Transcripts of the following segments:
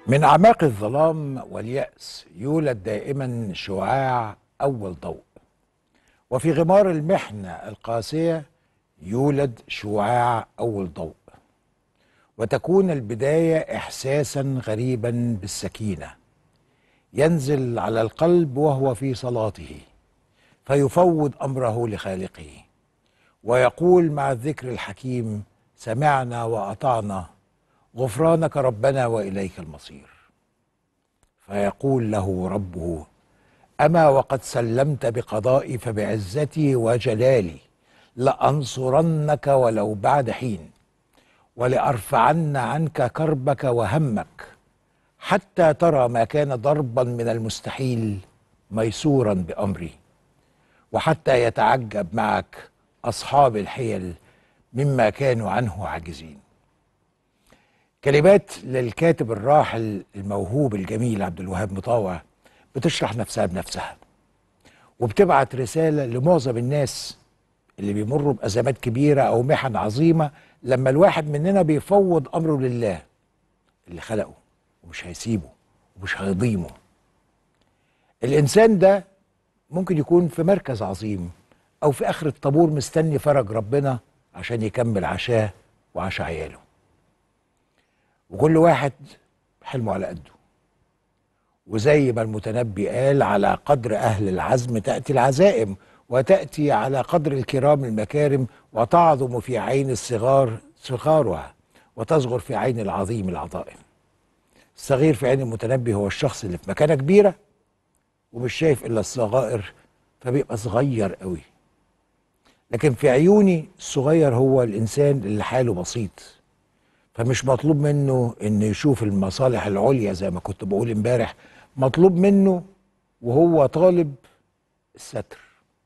من أعماق الظلام واليأس يولد دائما شعاع أول ضوء وفي غمار المحنة القاسية يولد شعاع أول ضوء وتكون البداية إحساسا غريبا بالسكينة ينزل على القلب وهو في صلاته فيفوض أمره لخالقه ويقول مع الذكر الحكيم سمعنا وأطعنا غفرانك ربنا واليك المصير فيقول له ربه اما وقد سلمت بقضائي فبعزتي وجلالي لانصرنك ولو بعد حين ولارفعن عنك كربك وهمك حتى ترى ما كان ضربا من المستحيل ميسورا بامري وحتى يتعجب معك اصحاب الحيل مما كانوا عنه عاجزين كلمات للكاتب الراحل الموهوب الجميل عبد الوهاب مطاوع بتشرح نفسها بنفسها وبتبعت رسالة لمعظم الناس اللي بيمروا بأزمات كبيرة أو محن عظيمة لما الواحد مننا بيفوض أمره لله اللي خلقه ومش هيسيبه ومش هيضيمه الإنسان ده ممكن يكون في مركز عظيم أو في آخر الطابور مستني فرج ربنا عشان يكمل عشاه وعشا عياله وكل واحد حلمه على قده وزي ما المتنبي قال على قدر أهل العزم تأتي العزائم وتأتي على قدر الكرام المكارم وتعظم في عين الصغار صغارها وتصغر في عين العظيم العظائم الصغير في عين المتنبي هو الشخص اللي في مكانة كبيرة ومش شايف إلا الصغائر فبيبقى صغير قوي لكن في عيوني الصغير هو الإنسان اللي حاله بسيط فمش مطلوب منه انه يشوف المصالح العليا زي ما كنت بقول امبارح مطلوب منه وهو طالب الستر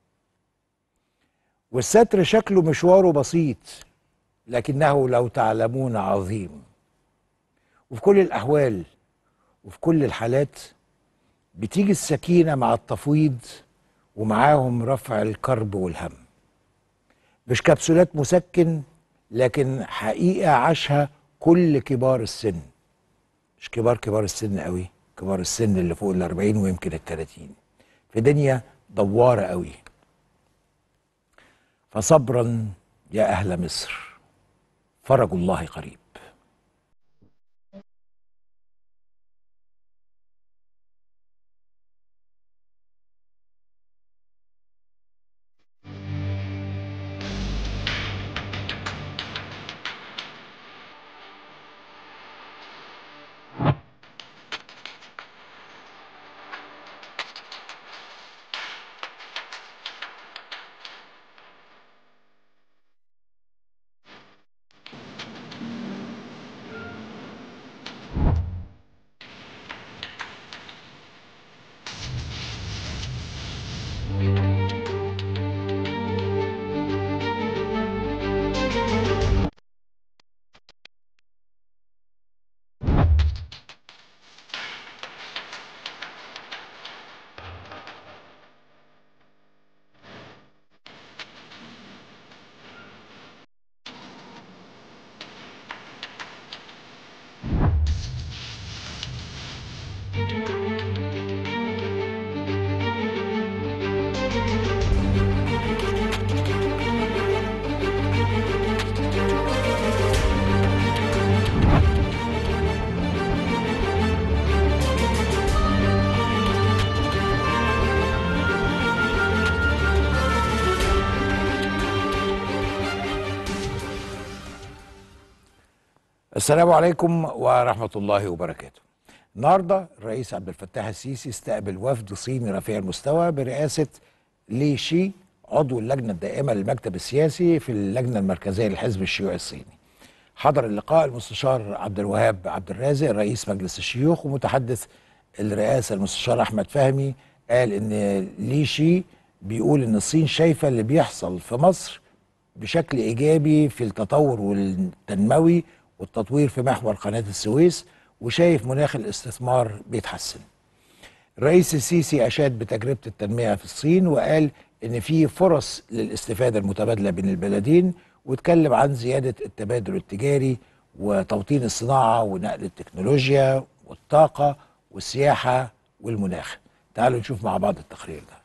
والستر شكله مشواره بسيط لكنه لو تعلمون عظيم وفي كل الاحوال وفي كل الحالات بتيجي السكينه مع التفويض ومعاهم رفع الكرب والهم مش كبسولات مسكن لكن حقيقه عاشها كل كبار السن مش كبار كبار السن قوي كبار السن اللي فوق ال 40 ويمكن ال 30 في دنيا دواره قوي فصبرا يا اهل مصر فرج الله قريب السلام عليكم ورحمة الله وبركاته. النهارده الرئيس عبد الفتاح السيسي استقبل وفد صيني رفيع المستوى برئاسة لي شي عضو اللجنة الدائمة للمكتب السياسي في اللجنة المركزية للحزب الشيوعي الصيني. حضر اللقاء المستشار عبد الوهاب عبد الرازق رئيس مجلس الشيوخ ومتحدث الرئاسة المستشار أحمد فهمي قال إن لي شي بيقول إن الصين شايفة اللي بيحصل في مصر بشكل إيجابي في التطور والتنموي والتطوير في محور قناة السويس وشايف مناخ الاستثمار بيتحسن الرئيس السيسي أشاد بتجربة التنمية في الصين وقال إن في فرص للاستفادة المتبادلة بين البلدين واتكلم عن زيادة التبادل التجاري وتوطين الصناعة ونقل التكنولوجيا والطاقة والسياحة والمناخ تعالوا نشوف مع بعض التقرير ده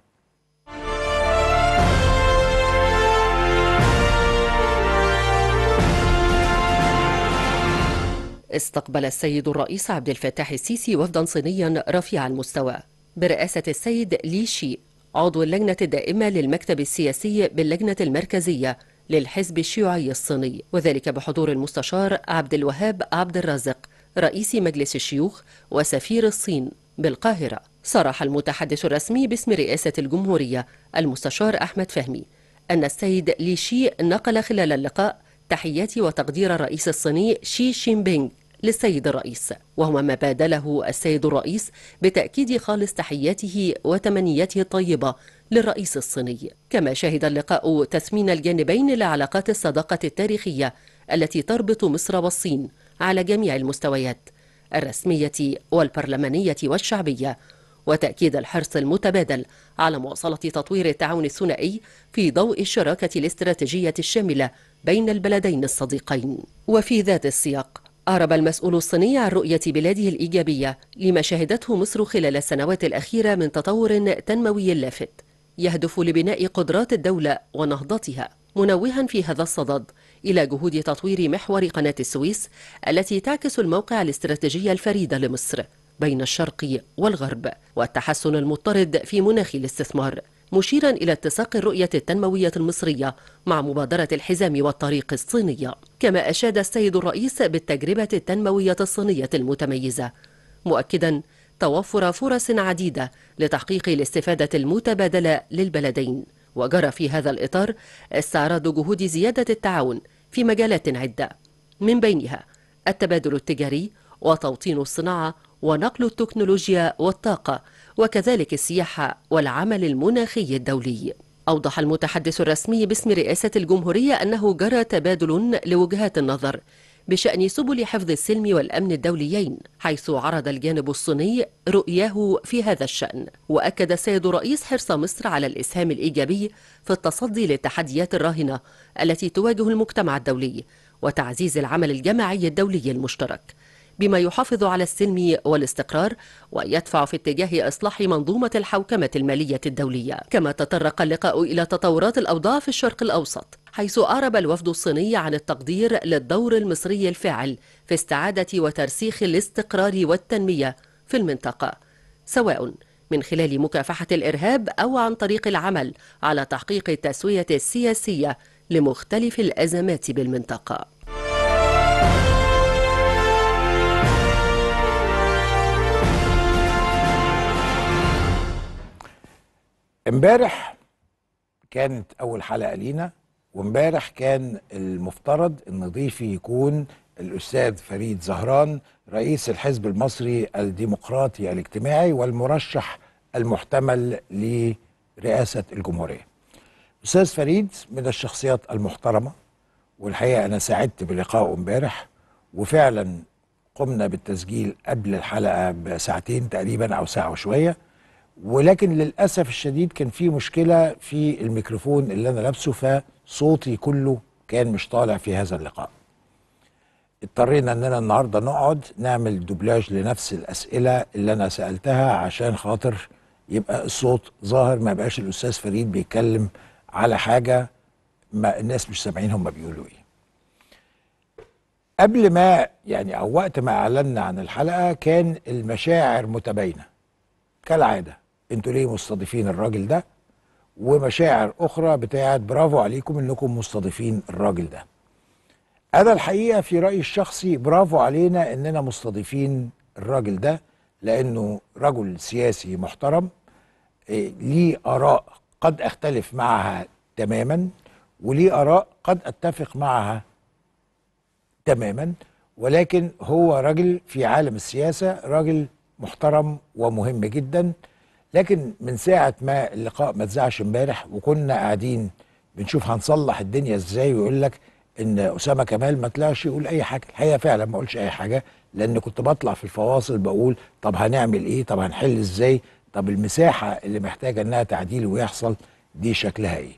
استقبل السيد الرئيس عبد الفتاح السيسي وفدا صينيا رفيع المستوى برئاسة السيد لي شي عضو اللجنة الدائمة للمكتب السياسي باللجنة المركزية للحزب الشيوعي الصيني وذلك بحضور المستشار عبد الوهاب عبد الرازق رئيس مجلس الشيوخ وسفير الصين بالقاهرة صرح المتحدث الرسمي باسم رئاسة الجمهورية المستشار أحمد فهمي أن السيد لي شي نقل خلال اللقاء تحيات وتقدير الرئيس الصيني شي شين بينغ للسيد الرئيس وهو ما بادله السيد الرئيس بتأكيد خالص تحياته وتمنياته الطيبة للرئيس الصيني كما شهد اللقاء تثمين الجانبين لعلاقات الصداقة التاريخية التي تربط مصر والصين على جميع المستويات الرسمية والبرلمانية والشعبية وتأكيد الحرص المتبادل على مواصلة تطوير التعاون الثنائي في ضوء الشراكة الاستراتيجية الشاملة بين البلدين الصديقين وفي ذات السياق أعرب المسؤول الصيني عن رؤية بلاده الإيجابية لما شهدته مصر خلال السنوات الأخيرة من تطور تنموي لافت يهدف لبناء قدرات الدولة ونهضتها منوها في هذا الصدد إلى جهود تطوير محور قناة السويس التي تعكس الموقع الاستراتيجي الفريد لمصر بين الشرق والغرب والتحسن المضطرد في مناخ الاستثمار مشيرا إلى اتساق الرؤية التنموية المصرية مع مبادرة الحزام والطريق الصينية كما أشاد السيد الرئيس بالتجربة التنموية الصينية المتميزة مؤكدا توفر فرص عديدة لتحقيق الاستفادة المتبادلة للبلدين وجرى في هذا الإطار استعراض جهود زيادة التعاون في مجالات عدة من بينها التبادل التجاري وتوطين الصناعة ونقل التكنولوجيا والطاقة وكذلك السياحة والعمل المناخي الدولي أوضح المتحدث الرسمي باسم رئاسة الجمهورية أنه جرى تبادل لوجهات النظر بشأن سبل حفظ السلم والأمن الدوليين حيث عرض الجانب الصيني رؤياه في هذا الشأن وأكد السيد الرئيس حرص مصر على الإسهام الإيجابي في التصدي للتحديات الراهنة التي تواجه المجتمع الدولي وتعزيز العمل الجماعي الدولي المشترك بما يحافظ على السلم والاستقرار ويدفع في اتجاه إصلاح منظومة الحوكمة المالية الدولية كما تطرق اللقاء إلى تطورات الأوضاع في الشرق الأوسط حيث أعرب الوفد الصيني عن التقدير للدور المصري الفاعل في استعادة وترسيخ الاستقرار والتنمية في المنطقة سواء من خلال مكافحة الإرهاب أو عن طريق العمل على تحقيق التسوية السياسية لمختلف الأزمات بالمنطقة امبارح كانت اول حلقه لينا وامبارح كان المفترض ان ضيفي يكون الاستاذ فريد زهران رئيس الحزب المصري الديمقراطي الاجتماعي والمرشح المحتمل لرئاسه الجمهوريه. استاذ فريد من الشخصيات المحترمه والحقيقه انا سعدت بلقائه امبارح وفعلا قمنا بالتسجيل قبل الحلقه بساعتين تقريبا او ساعه وشويه ولكن للاسف الشديد كان في مشكله في الميكروفون اللي انا لابسه فصوتي كله كان مش طالع في هذا اللقاء اضطرينا اننا النهارده نقعد نعمل دوبلاج لنفس الاسئله اللي انا سالتها عشان خاطر يبقى الصوت ظاهر ما يبقاش الاستاذ فريد بيتكلم على حاجه ما الناس مش سامعين هم بيقولوا ايه قبل ما يعني او وقت ما اعلنا عن الحلقه كان المشاعر متباينه كالعاده انتوا ليه مستضيفين الراجل ده ومشاعر اخرى بتاعت برافو عليكم انكم مستضيفين الراجل ده انا الحقيقه في رايي الشخصي برافو علينا اننا مستضيفين الراجل ده لانه رجل سياسي محترم إيه، ليه اراء قد اختلف معها تماما وليه اراء قد اتفق معها تماما ولكن هو راجل في عالم السياسه راجل محترم ومهم جدا لكن من ساعه ما اللقاء ما اتذاعش امبارح وكنا قاعدين بنشوف هنصلح الدنيا ازاي ويقول لك ان اسامه كمال ما طلعش يقول اي حاجه الحقيقه فعلا ما اقولش اي حاجه لان كنت بطلع في الفواصل بقول طب هنعمل ايه طب هنحل ازاي طب المساحه اللي محتاجه انها تعديل ويحصل دي شكلها ايه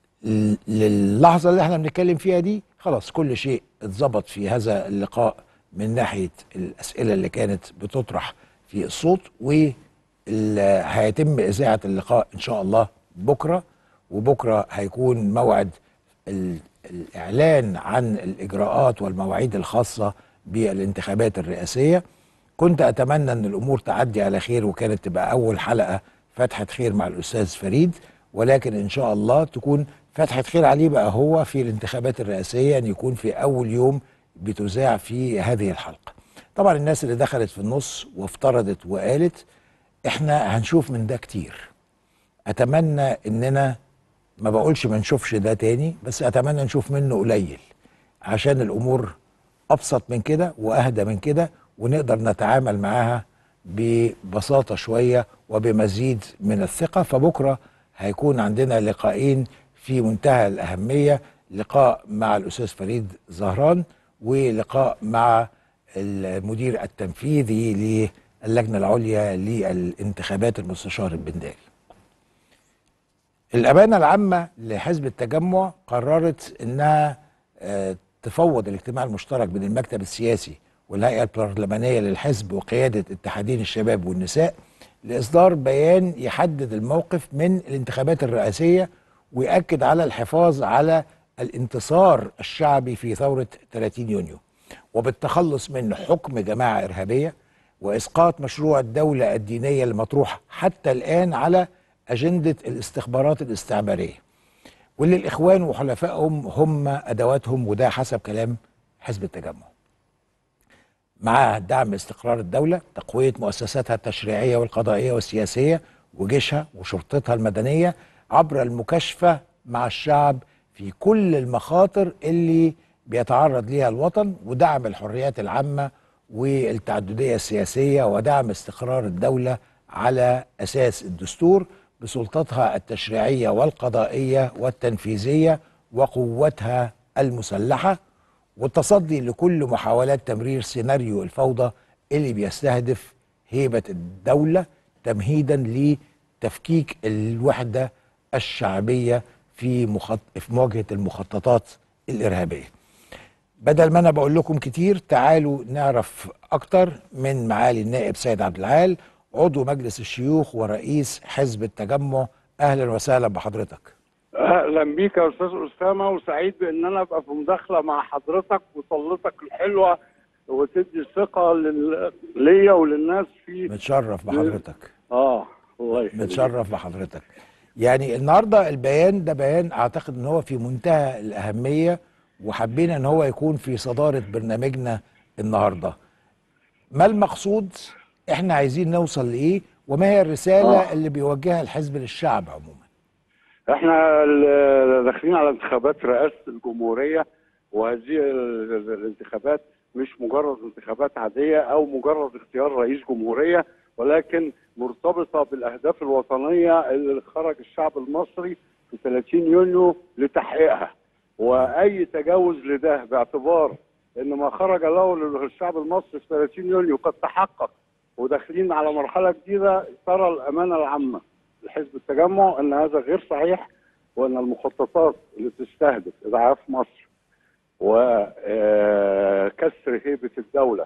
للحظه اللي احنا بنتكلم فيها دي خلاص كل شيء اتظبط في هذا اللقاء من ناحيه الاسئله اللي كانت بتطرح في الصوت وهيتم اذاعه اللقاء ان شاء الله بكره وبكره هيكون موعد ال- الاعلان عن الاجراءات والمواعيد الخاصه بالانتخابات الرئاسيه كنت اتمنى ان الامور تعدي على خير وكانت تبقى اول حلقه فتحه خير مع الاستاذ فريد ولكن ان شاء الله تكون فتحه خير عليه بقى هو في الانتخابات الرئاسيه ان يكون في اول يوم بتذاع في هذه الحلقه. طبعا الناس اللي دخلت في النص وافترضت وقالت احنا هنشوف من ده كتير. اتمنى اننا ما بقولش ما نشوفش ده تاني بس اتمنى نشوف منه قليل عشان الامور ابسط من كده واهدى من كده ونقدر نتعامل معاها ببساطه شويه وبمزيد من الثقه فبكره هيكون عندنا لقاءين في منتهى الاهميه لقاء مع الاستاذ فريد زهران ولقاء مع المدير التنفيذي للجنه العليا للانتخابات المستشار البنداري الأمانة العامة لحزب التجمع قررت أنها آه، تفوض الاجتماع المشترك بين المكتب السياسي والهيئة البرلمانية للحزب وقيادة اتحادين الشباب والنساء لإصدار بيان يحدد الموقف من الانتخابات الرئاسية ويأكد على الحفاظ على الانتصار الشعبي في ثورة 30 يونيو وبالتخلص من حكم جماعة إرهابية وإسقاط مشروع الدولة الدينية المطروح حتى الآن على أجندة الاستخبارات الاستعمارية واللي الإخوان وحلفائهم هم أدواتهم وده حسب كلام حزب التجمع مع دعم استقرار الدولة تقوية مؤسساتها التشريعية والقضائية والسياسية وجيشها وشرطتها المدنية عبر المكاشفة مع الشعب في كل المخاطر اللي بيتعرض ليها الوطن ودعم الحريات العامة والتعددية السياسية ودعم استقرار الدولة على أساس الدستور بسلطتها التشريعية والقضائية والتنفيذية وقوتها المسلحة والتصدي لكل محاولات تمرير سيناريو الفوضى اللي بيستهدف هيبة الدولة تمهيدا لتفكيك الوحدة الشعبية في, مخط... في مواجهة المخططات الإرهابية بدل ما أنا بقول لكم كتير تعالوا نعرف أكتر من معالي النائب سيد عبد العال عضو مجلس الشيوخ ورئيس حزب التجمع أهلا وسهلا بحضرتك اهلا بيك يا استاذ اسامه وسعيد بان انا ابقى في مداخله مع حضرتك وطلتك الحلوه وتدي ثقه لل... ليا وللناس في متشرف بحضرتك اه الله يخليك متشرف بحضرتك يعني النهارده البيان ده بيان اعتقد ان هو في منتهى الاهميه وحبينا ان هو يكون في صداره برنامجنا النهارده ما المقصود احنا عايزين نوصل لايه وما هي الرساله آه. اللي بيوجهها الحزب للشعب عموما احنا ال- داخلين على انتخابات رئاسه الجمهوريه وهذه ال- ال- الانتخابات مش مجرد انتخابات عاديه او مجرد اختيار رئيس جمهوريه ولكن مرتبطه بالاهداف الوطنيه اللي خرج الشعب المصري في 30 يونيو لتحقيقها واي تجاوز لده باعتبار ان ما خرج له الشعب المصري في 30 يونيو قد تحقق وداخلين على مرحله جديده ترى الامانه العامه لحزب التجمع ان هذا غير صحيح وان المخططات اللي تستهدف اضعاف مصر وكسر هيبه الدوله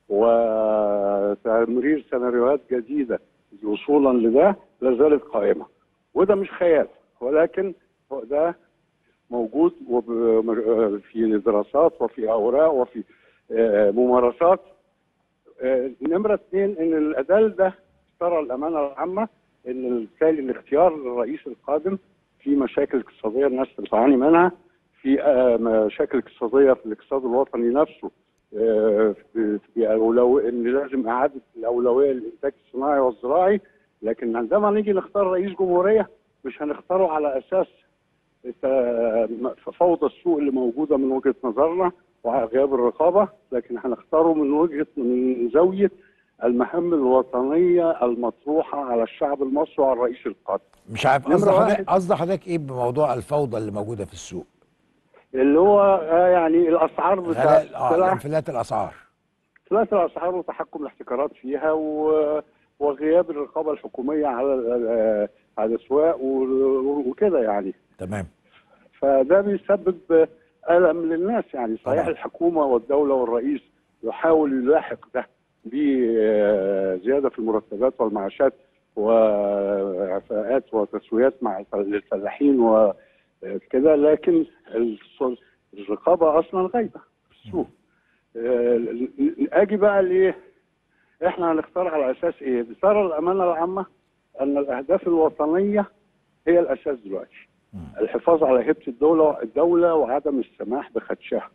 وتمرير سيناريوهات جديده وصولا لده لا زالت قائمه وده مش خيال ولكن هو ده موجود وب- في دراسات وفي اوراق وفي آه، ممارسات آه، نمرة اثنين ان الاداء ده ترى الامانه العامه ان بالتالي الاختيار للرئيس القادم في مشاكل اقتصاديه الناس بتعاني منها في آه، مشاكل اقتصاديه في الاقتصاد الوطني نفسه آه، في في أولو ان لازم اعاده الاولويه للانتاج الصناعي والزراعي لكن عندما نيجي نختار رئيس جمهوريه مش هنختاره على اساس الت- فوضى السوق اللي موجوده من وجهه نظرنا وغياب الرقابه لكن هنختاره من وجهه من زاويه المهام الوطنيه المطروحه على الشعب المصري وعلى الرئيس القادم مش عارف نمرة قصد حضرتك واحد. قصد حضرتك ايه بموضوع الفوضى اللي موجوده في السوق اللي هو آه، يعني الاسعار بتاع غلاء اه السلع انفلات الاسعار ثلاث الاسعار وتحكم الاحتكارات فيها و... وغياب الرقابه الحكوميه على ال- على الاسواق و- وكده يعني تمام فده بيسبب الم للناس يعني صحيح طبعا. الحكومه والدوله والرئيس يحاول يلاحق ده بزياده في المرتبات والمعاشات وعفاءات وتسويات مع الف- للفلاحين وكده لكن الس- الرقابه اصلا غايبه في السوق آه، اجي بقى لايه؟ احنا هنختار على اساس ايه؟ ترى الامانه العامه ان الاهداف الوطنيه هي الاساس دلوقتي. الحفاظ على هيبه الدوله الدوله وعدم السماح بخدشها.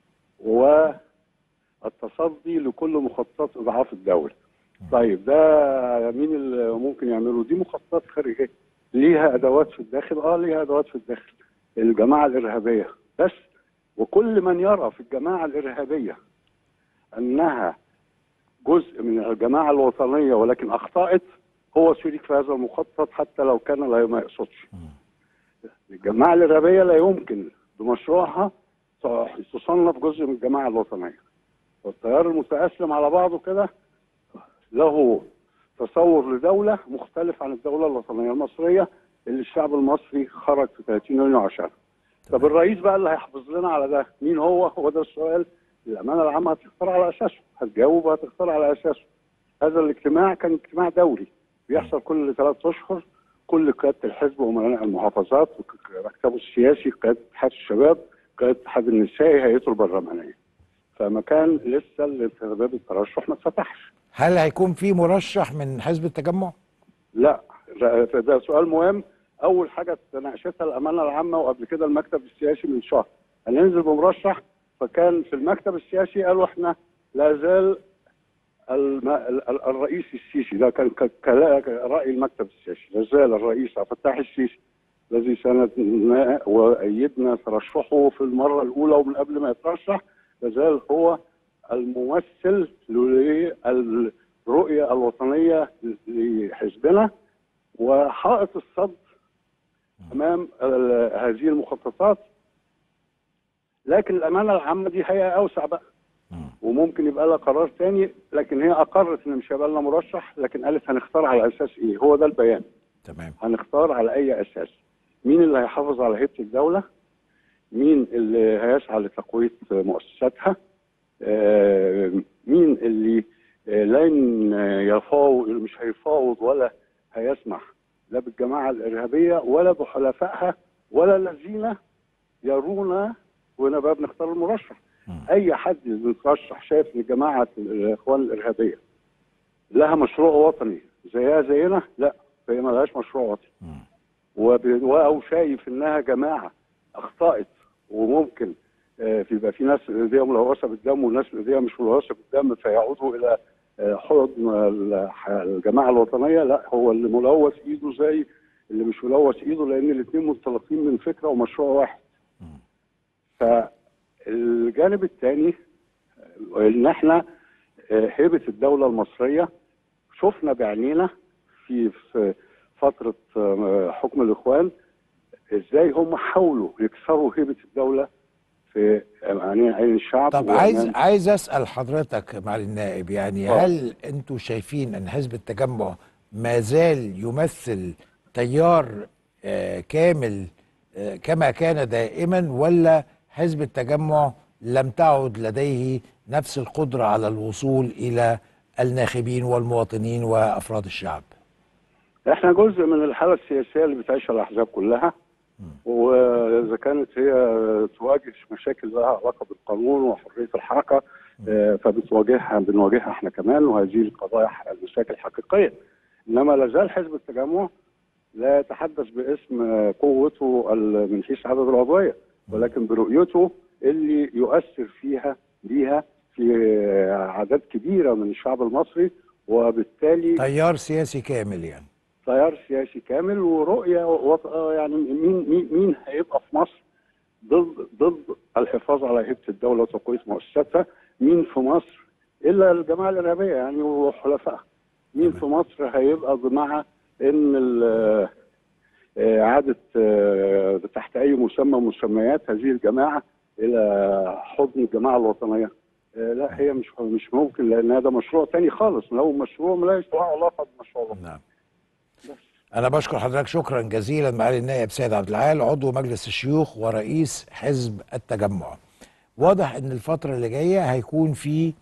والتصدي لكل مخططات اضعاف الدوله. طيب ده مين اللي ممكن يعمله؟ دي مخططات خارجيه. ليها ادوات في الداخل؟ اه ليها ادوات في الداخل. الجماعه الارهابيه بس وكل من يرى في الجماعه الارهابيه انها جزء من الجماعه الوطنيه ولكن اخطات هو شريك في هذا المخطط حتى لو كان لا ما يقصدش. الجماعه الارهابيه لا يمكن بمشروعها تصنف جزء من الجماعه الوطنيه. والتيار المتاسلم على بعضه كده له تصور لدوله مختلف عن الدوله الوطنيه المصريه اللي الشعب المصري خرج في 30 يونيو عشانها. طب الرئيس بقى اللي هيحافظ لنا على ده مين هو؟ هو ده السؤال الامانه العامه هتختار على اساسه، هتجاوب وهتختار على اساسه. هذا الاجتماع كان اجتماع دوري بيحصل كل ثلاث اشهر كل قياده الحزب وامناء المحافظات مكتبه السياسي قياده اتحاد الشباب قياده اتحاد النسائي هيئته البرلمانيه. فمكان لسه باب الترشح ما اتفتحش. هل هيكون في مرشح من حزب التجمع؟ لا ده ده سؤال مهم اول حاجه ناقشتها الامانه العامه وقبل كده المكتب السياسي من شهر هننزل بمرشح فكان في المكتب السياسي قالوا احنا لا زال الم... ال- ال- الرئيس السيسي ده كان ك- كلا- راي المكتب السياسي لا زال الرئيس عبد الفتاح السيسي الذي ساندنا وايدنا ترشحه في المره الاولى ومن قبل ما يترشح لا زال هو الممثل للرؤيه الوطنيه لحزبنا وحائط الصد امام ال- هذه المخططات لكن الامانه العامه دي هيئه اوسع بقى وممكن يبقى لها قرار تاني لكن هي اقرت ان مش هيبقى لنا مرشح لكن قالت هنختار على اساس ايه هو ده البيان تمام هنختار على اي اساس مين اللي هيحافظ على هيبه الدوله مين اللي هيسعى لتقويه مؤسساتها آه، مين اللي آه، لن يفاوض مش هيفاوض ولا هيسمح لا بالجماعه الارهابيه ولا بحلفائها ولا الذين يرون وهنا بقى بنختار المرشح اي حد بيترشح شايف ان جماعه الاخوان الارهابيه لها مشروع وطني زيها زينا لا هي ما لهاش مشروع وطني وب- او شايف انها جماعه اخطات وممكن آه، في يبقى في ناس ايديها ملوثه بالدم وناس ايديها مش ملوثه بالدم فيعودوا الى آه، حضن الح- الجماعه الوطنيه لا هو اللي ملوث ايده زي اللي مش ملوث ايده لان الاثنين منطلقين من فكره ومشروع واحد. فالجانب الثاني ان احنا آه، هيبه الدوله المصريه شفنا بعينينا في في فتره آه، حكم الاخوان ازاي هم حاولوا يكسروا هيبه الدوله في عينين عين الشعب طب وأمام- عايز عايز اسال حضرتك معالي النائب يعني آه. هل انتوا شايفين ان حزب التجمع ما زال يمثل تيار آه، كامل آه، كما كان دائما ولا حزب التجمع لم تعد لديه نفس القدره على الوصول الى الناخبين والمواطنين وافراد الشعب؟ احنا جزء من الحاله السياسيه اللي بتعيشها الاحزاب كلها واذا كانت هي تواجه مشاكل لها علاقه بالقانون وحريه الحركه آه، فبتواجهها بنواجهها احنا كمان وهذه القضايا ح- المشاكل حقيقيه انما لا زال حزب التجمع لا يتحدث باسم آه، قوته ال- من حيث عدد العضويه ولكن برؤيته اللي يؤثر فيها بيها في آه، اعداد كبيره من الشعب المصري وبالتالي تيار سياسي كامل يعني تيار سياسي كامل ورؤيه وط... آه يعني مين مين مين هيبقى في مصر ضد ضد الحفاظ على هيبه الدوله وتقويه مؤسساتها مين في مصر الا الجماعه الارهابيه يعني وحلفائها مين في مصر هيبقى مع ان ال- آه، اعاده آه، تحت اي مسمى من مسميات هذه الجماعه الى حضن الجماعه الوطنيه آه، لا هي مش مش ممكن لان هذا مشروع تاني خالص لو مشروع ملهاش علاقه بمشروع الوطني. نعم أنا بشكر حضرتك شكرا جزيلا معالي النائب سيد عبد العال عضو مجلس الشيوخ ورئيس حزب التجمع. واضح إن الفترة اللي جاية هيكون في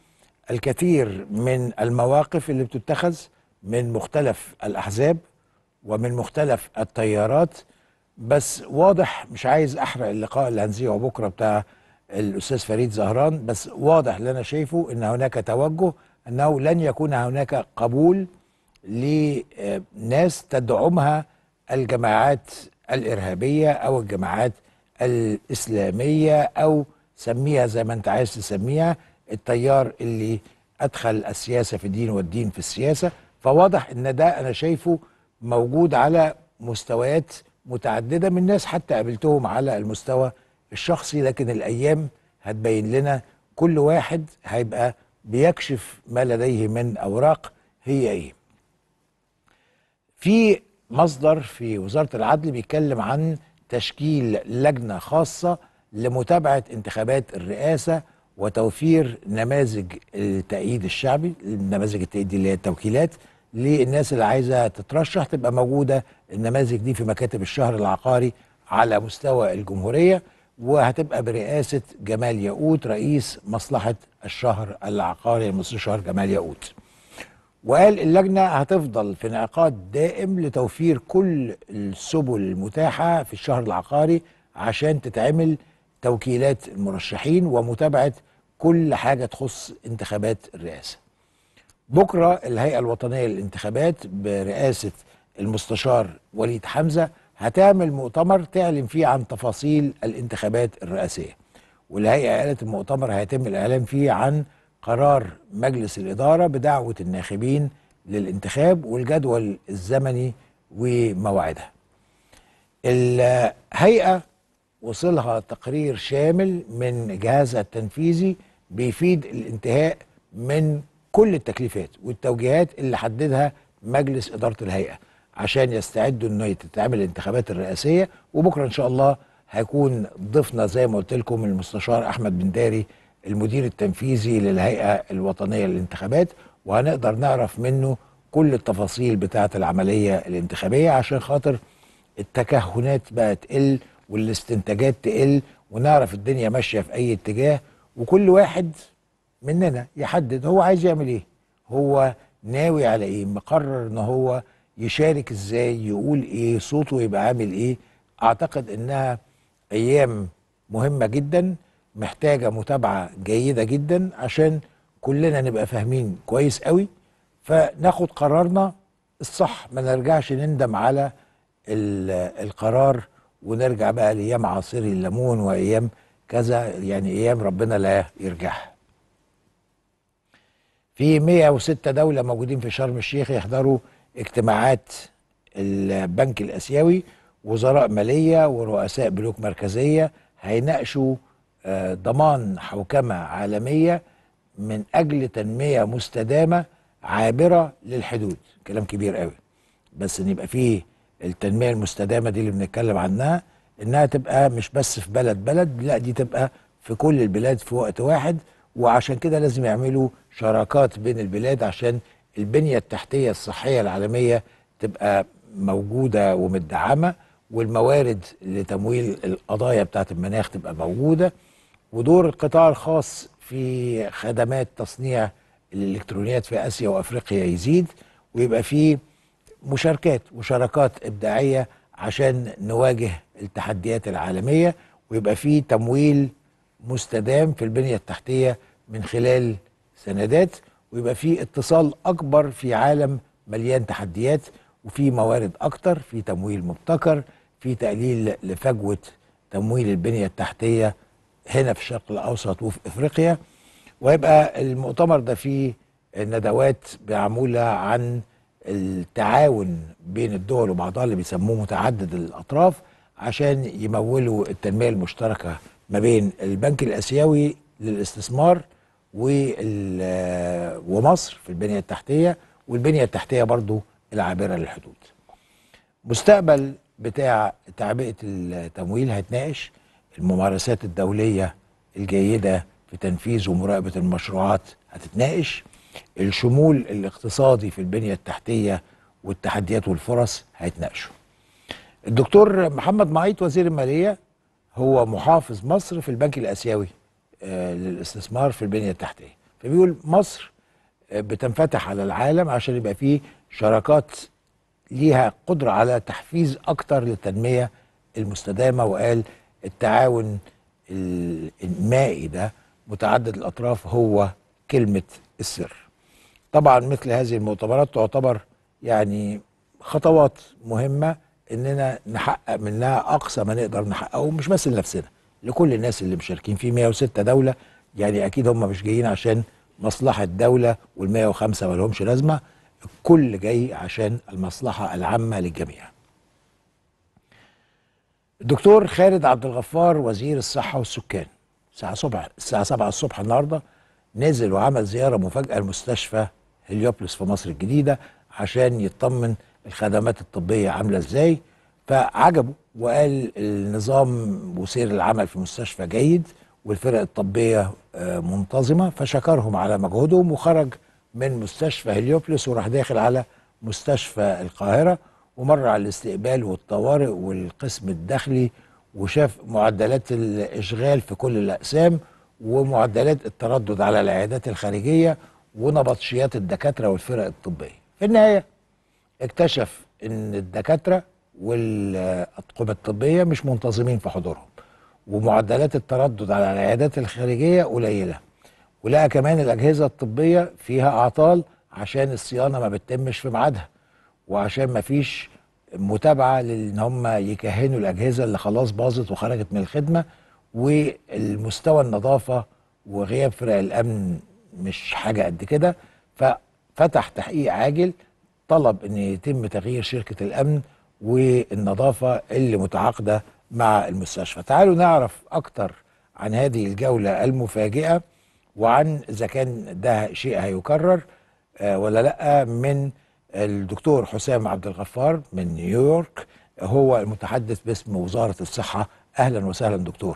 الكثير من المواقف اللي بتتخذ من مختلف الأحزاب ومن مختلف التيارات بس واضح مش عايز أحرق اللقاء اللي هنذيعه بكرة بتاع الأستاذ فريد زهران بس واضح اللي أنا شايفه أن هناك توجه أنه لن يكون هناك قبول لناس تدعمها الجماعات الإرهابية أو الجماعات الإسلامية أو سميها زي ما أنت عايز تسميها التيار اللي أدخل السياسة في الدين والدين في السياسة فواضح أن ده أنا شايفه موجود على مستويات متعددة من ناس حتى قابلتهم على المستوى الشخصي لكن الأيام هتبين لنا كل واحد هيبقى بيكشف ما لديه من أوراق هي إيه في مصدر في وزارة العدل بيتكلم عن تشكيل لجنة خاصة لمتابعة انتخابات الرئاسة وتوفير نماذج التأييد الشعبي نماذج التأييد دي اللي هي التوكيلات للناس اللي عايزة تترشح تبقى موجودة النماذج دي في مكاتب الشهر العقاري على مستوى الجمهورية وهتبقى برئاسة جمال ياقوت رئيس مصلحة الشهر العقاري المستشار جمال ياقوت وقال اللجنة هتفضل في انعقاد دائم لتوفير كل السبل المتاحة في الشهر العقاري عشان تتعمل توكيلات المرشحين ومتابعة كل حاجة تخص انتخابات الرئاسة بكرة الهيئة الوطنية للانتخابات برئاسة المستشار وليد حمزة هتعمل مؤتمر تعلن فيه عن تفاصيل الانتخابات الرئاسية والهيئة قالت المؤتمر هيتم الإعلان فيه عن قرار مجلس الإدارة بدعوة الناخبين للانتخاب والجدول الزمني ومواعيدها الهيئة وصلها تقرير شامل من جهازها التنفيذي بيفيد الانتهاء من كل التكليفات والتوجيهات اللي حددها مجلس إدارة الهيئة عشان يستعدوا انه تتعمل الانتخابات الرئاسية وبكرة ان شاء الله هيكون ضيفنا زي ما قلت لكم المستشار احمد بن داري المدير التنفيذي للهيئة الوطنية للانتخابات وهنقدر نعرف منه كل التفاصيل بتاعة العملية الانتخابية عشان خاطر التكهنات بقى تقل والاستنتاجات تقل ونعرف الدنيا ماشية في أي اتجاه وكل واحد مننا يحدد هو عايز يعمل ايه هو ناوي على ايه مقرر ان هو يشارك ازاي يقول ايه صوته يبقى عامل ايه اعتقد انها ايام مهمة جدا محتاجة متابعة جيدة جدا عشان كلنا نبقى فاهمين كويس قوي فناخد قرارنا الصح ما نرجعش نندم على القرار ونرجع بقى لايام عصير الليمون وايام كذا يعني ايام ربنا لا يرجعها في 106 دولة موجودين في شرم الشيخ يحضروا اجتماعات البنك الاسيوي وزراء ماليه ورؤساء بنوك مركزيه هيناقشوا ضمان حوكمه عالميه من اجل تنميه مستدامه عابره للحدود كلام كبير قوي بس ان يبقى فيه التنميه المستدامه دي اللي بنتكلم عنها انها تبقى مش بس في بلد بلد لا دي تبقى في كل البلاد في وقت واحد وعشان كده لازم يعملوا شراكات بين البلاد عشان البنية التحتية الصحية العالمية تبقى موجودة ومدعمة والموارد لتمويل القضايا بتاعت المناخ تبقى موجودة ودور القطاع الخاص في خدمات تصنيع الإلكترونيات في آسيا وأفريقيا يزيد ويبقى فيه مشاركات وشراكات إبداعية عشان نواجه التحديات العالمية ويبقى فيه تمويل مستدام في البنية التحتية من خلال سندات ويبقى في اتصال اكبر في عالم مليان تحديات وفي موارد اكتر في تمويل مبتكر في تقليل لفجوه تمويل البنيه التحتيه هنا في الشرق الاوسط وفي افريقيا ويبقى المؤتمر ده فيه ندوات معموله عن التعاون بين الدول وبعضها اللي بيسموه متعدد الاطراف عشان يمولوا التنميه المشتركه ما بين البنك الاسيوي للاستثمار ومصر في البنية التحتية والبنية التحتية برضو العابرة للحدود مستقبل بتاع تعبئة التمويل هيتناقش الممارسات الدولية الجيدة في تنفيذ ومراقبة المشروعات هتتناقش الشمول الاقتصادي في البنية التحتية والتحديات والفرص هيتناقشوا الدكتور محمد معيط وزير المالية هو محافظ مصر في البنك الآسيوي للاستثمار في البنية التحتية فبيقول مصر آه، بتنفتح على العالم عشان يبقى فيه شراكات ليها قدرة على تحفيز أكتر للتنمية المستدامة وقال التعاون ال- المائي ده متعدد الأطراف هو كلمة السر طبعا مثل هذه المؤتمرات تعتبر يعني خطوات مهمة اننا نحقق منها اقصى ما نقدر نحققه مش بس لنفسنا لكل الناس اللي مشاركين في 106 دولة يعني اكيد هم مش جايين عشان مصلحة دولة وال 105 ما لهمش لازمة الكل جاي عشان المصلحة العامة للجميع الدكتور خالد عبد الغفار وزير الصحة والسكان الساعة صبح الساعة 7 الصبح النهاردة نزل وعمل زيارة مفاجأة لمستشفى هليوبلس في مصر الجديدة عشان يطمن الخدمات الطبية عاملة ازاي فعجبه وقال النظام وسير العمل في المستشفى جيد والفرق الطبية آه، منتظمة فشكرهم على مجهودهم وخرج من مستشفى هليوبلس وراح داخل على مستشفى القاهرة ومر على الاستقبال والطوارئ والقسم الداخلي وشاف معدلات الإشغال في كل الأقسام ومعدلات التردد على العيادات الخارجية ونبطشيات الدكاترة والفرق الطبية في النهاية اكتشف ان الدكاتره والاطقم الطبيه مش منتظمين في حضورهم ومعدلات التردد على العيادات الخارجيه قليله ولقى كمان الاجهزه الطبيه فيها اعطال عشان الصيانه ما بتتمش في ميعادها وعشان ما فيش متابعه لان هم يكهنوا الاجهزه اللي خلاص باظت وخرجت من الخدمه والمستوى النظافه وغياب فرق الامن مش حاجه قد كده ففتح تحقيق عاجل طلب ان يتم تغيير شركه الامن والنظافه اللي متعاقده مع المستشفى. تعالوا نعرف اكتر عن هذه الجوله المفاجئه وعن اذا كان ده شيء هيكرر آه، ولا لا من الدكتور حسام عبد الغفار من نيويورك هو المتحدث باسم وزاره الصحه اهلا وسهلا دكتور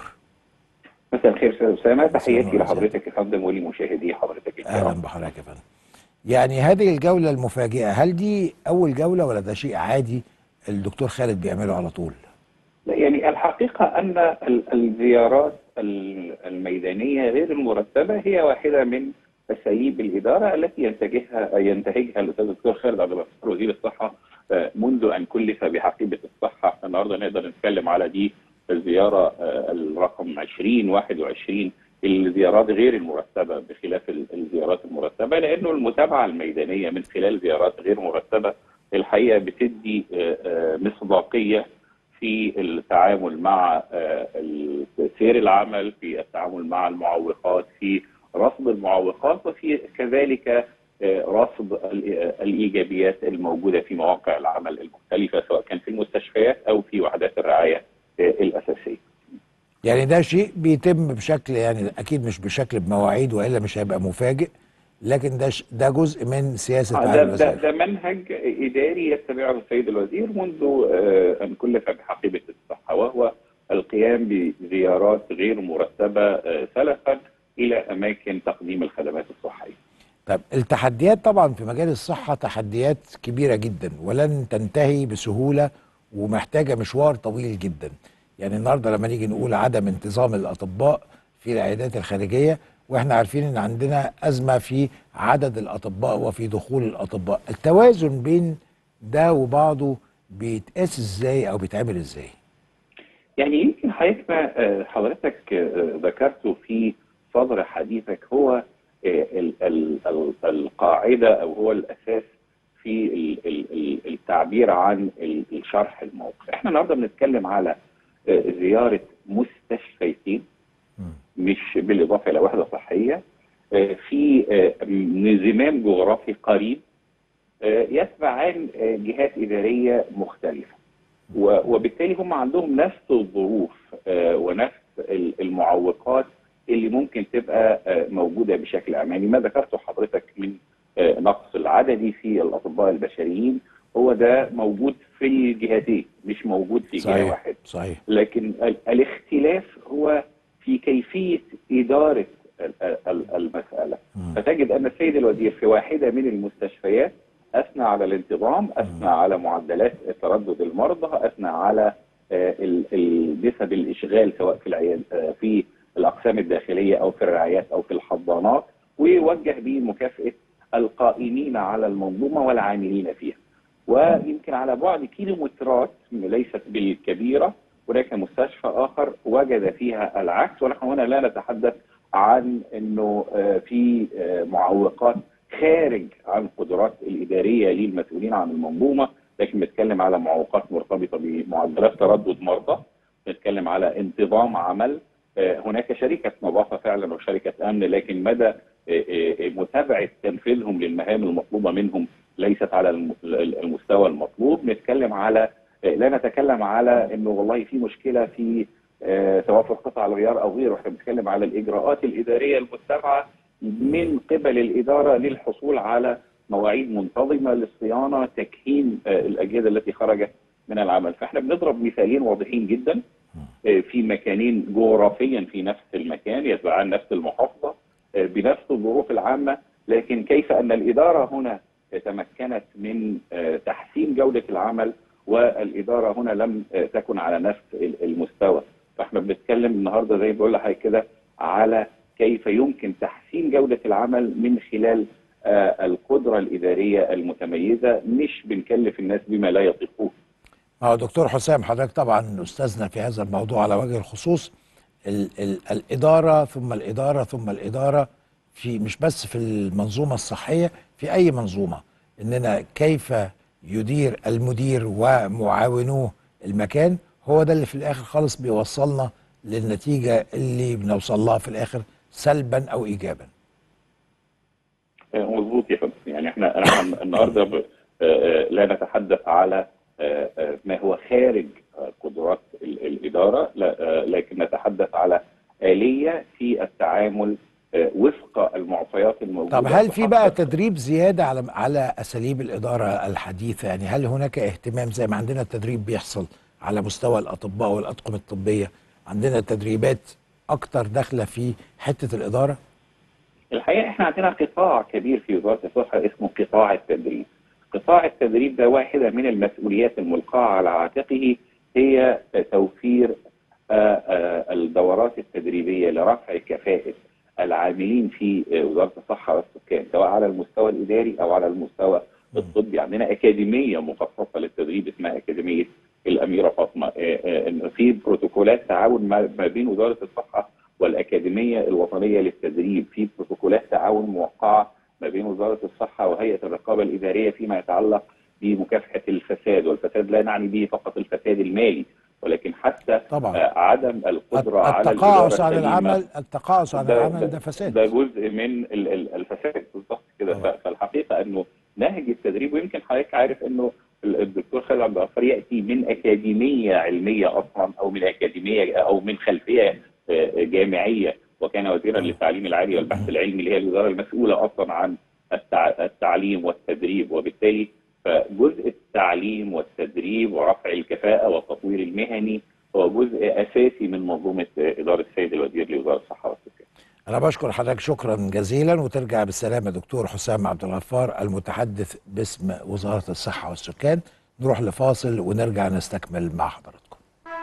مساء الخير استاذ اسامه تحياتي مساء لحضرتك يا فندم ولمشاهدي حضرتك اهلا الكرام بحضرتك يا فندم. يعني هذه الجوله المفاجئه هل دي اول جوله ولا ده شيء عادي الدكتور خالد بيعمله على طول؟ لا، يعني الحقيقه ان ال- الزيارات ال- الميدانيه غير المرتبه هي واحده من اساليب الاداره التي ينتهجها ينتهجها الاستاذ الدكتور خالد عبد الغفار وزير الصحه آه، منذ ان كلف بحقيبه الصحه النهارده نقدر نتكلم على دي الزياره آه، الرقم 20 21 الزيارات غير المرتبه بخلاف ال- الزيارات المرتبه لانه المتابعه الميدانيه من خلال زيارات غير مرتبه الحقيقه بتدي آه، آه، مصداقيه في التعامل مع آه، ال- سير العمل في التعامل مع المعوقات في رصد المعوقات وفي كذلك آه، رصد ال- الايجابيات الموجوده في مواقع العمل المختلفه سواء كان في المستشفيات او في وحدات الرعايه آه، الاساسيه. يعني ده شيء بيتم بشكل يعني اكيد مش بشكل بمواعيد والا مش هيبقى مفاجئ لكن ده ش- ده جزء من سياسه آه، معالي ده, ده, الوزير ده منهج اداري يتبعه السيد الوزير منذ آه، ان كلف بحقيبه الصحه وهو القيام بزيارات غير مرتبه آه، سلفا الى اماكن تقديم الخدمات الصحيه. طب التحديات طبعا في مجال الصحه تحديات كبيره جدا ولن تنتهي بسهوله ومحتاجه مشوار طويل جدا يعني النهارده لما نيجي نقول عدم انتظام الاطباء في العيادات الخارجيه واحنا عارفين ان عندنا ازمه في عدد الاطباء وفي دخول الاطباء التوازن بين ده وبعضه بيتقاس ازاي او بيتعمل ازاي يعني يمكن حضرتك ما آه، حضرتك آه، ذكرته في صدر حديثك هو آه، ال- ال- ال- القاعده او هو الاساس في ال- ال- ال- التعبير عن ال- الشرح الموقف. احنا النهارده بنتكلم على آه، زياره مستشفيتين مش بالاضافه الى وحده صحيه آه، في آه، زمام جغرافي قريب آه، يتبع عن آه، جهات اداريه مختلفه. و- وبالتالي هم عندهم نفس الظروف آه، ونفس ال- المعوقات اللي ممكن تبقى آه، موجوده بشكل عام يعني ما ذكرته حضرتك من آه، نقص العددي في الاطباء البشريين هو ده موجود في الجهتين مش موجود في جهه صحيح واحده صحيح لكن ال- الاختلاف هو في كيفيه اداره ال- ال- المساله مم. فتجد ان السيد الوزير في واحده من المستشفيات اثنى على الانتظام، اثنى على معدلات تردد المرضى، اثنى على آه، ال- ال- نسب الاشغال سواء في العياد آه، في الاقسام الداخليه او في الرعايات او في الحضانات ووجه بمكافاه القائمين على المنظومه والعاملين فيها. ويمكن على بعد كيلومترات ليست بالكبيره هناك مستشفى اخر وجد فيها العكس ونحن هنا لا نتحدث عن انه آه، في آه، معوقات خارج عن القدرات الاداريه للمسؤولين عن المنظومه لكن بنتكلم على معوقات مرتبطه بمعدلات تردد مرضى بنتكلم على انتظام عمل آه، هناك شركه نظافه فعلا وشركه امن لكن مدى آه، آه، متابعه تنفيذهم للمهام المطلوبه منهم ليست على الم- المستوى المطلوب نتكلم على لا نتكلم على انه والله في مشكله في آه، توافر قطع الغيار او غيره احنا بنتكلم على الاجراءات الاداريه المتبعه من قبل الاداره للحصول على مواعيد منتظمه للصيانه تكهين آه، الاجهزه التي خرجت من العمل فاحنا بنضرب مثالين واضحين جدا آه، في مكانين جغرافيا في نفس المكان يتبعان نفس المحافظه آه، بنفس الظروف العامه لكن كيف ان الاداره هنا تمكنت من آه، تحسين جوده العمل والاداره هنا لم آه، تكن على نفس ال- المستوى فاحنا بنتكلم النهارده زي ما بقول لحضرتك كده على كيف يمكن تحسين جوده العمل من خلال آه، القدره الاداريه المتميزه مش بنكلف الناس بما لا يطيقوه ما هو دكتور حسام حضرتك طبعا استاذنا في هذا الموضوع على وجه الخصوص ال ال الاداره ثم الاداره ثم الاداره في مش بس في المنظومه الصحيه في اي منظومه اننا كيف يدير المدير ومعاونوه المكان هو ده اللي في الاخر خالص بيوصلنا للنتيجه اللي بنوصل لها في الاخر سلبا او ايجابا آه، مظبوط يا فندم يعني احنا احنا النهارده ب- آه، آه، لا نتحدث على آه، آه، ما هو خارج آه، قدرات ال- الاداره لا، آه، لكن نتحدث على اليه في التعامل آه، وفق المعطيات الموجوده طب هل في بقى وحسب- تدريب زياده على على اساليب الاداره الحديثه يعني هل هناك اهتمام زي ما عندنا التدريب بيحصل على مستوى الاطباء والاطقم الطبيه عندنا تدريبات اكتر داخله في حته الاداره الحقيقه احنا عندنا قطاع كبير في وزاره الصحه اسمه قطاع التدريب. قطاع التدريب ده واحده من المسؤوليات الملقاه على عاتقه هي توفير آه، آه، الدورات التدريبيه لرفع كفاءه العاملين في آه، وزاره الصحه والسكان سواء على المستوى الاداري او على المستوى الطبي عندنا اكاديميه مخصصه للتدريب اسمها اكاديميه الاميره فاطمه آه، آه، إن في بروتوكولات تعاون ما ما بين وزاره الصحه والاكاديميه الوطنيه للتدريب في بروتوكولات تعاون موقعه ما بين وزاره الصحه وهيئه الرقابه الاداريه فيما يتعلق بمكافحه الفساد والفساد لا نعني به فقط الفساد المالي ولكن حتى طبعا. آه، عدم القدره على التقاعس الإدارة عن السليمة. العمل التقاعس عن العمل ده فساد ده جزء من ال- ال- الفساد بالظبط كده طبعا. ف- فالحقيقه انه نهج التدريب ويمكن حضرتك عارف انه ال- الدكتور خالد عبد الغفار ياتي من اكاديميه علميه اصلا او من اكاديميه او من خلفيه آه، جامعيه وكان وزيرا للتعليم العالي والبحث العلمي اللي هي الوزاره المسؤوله اصلا عن التع- التعليم والتدريب وبالتالي فجزء التعليم والتدريب ورفع الكفاءه والتطوير المهني هو جزء اساسي من منظومه آه، اداره السيد الوزير لوزاره الصحه والسكان. انا بشكر حضرتك شكرا جزيلا وترجع بالسلامه دكتور حسام عبد الغفار المتحدث باسم وزاره الصحه والسكان نروح لفاصل ونرجع نستكمل مع حضراتكم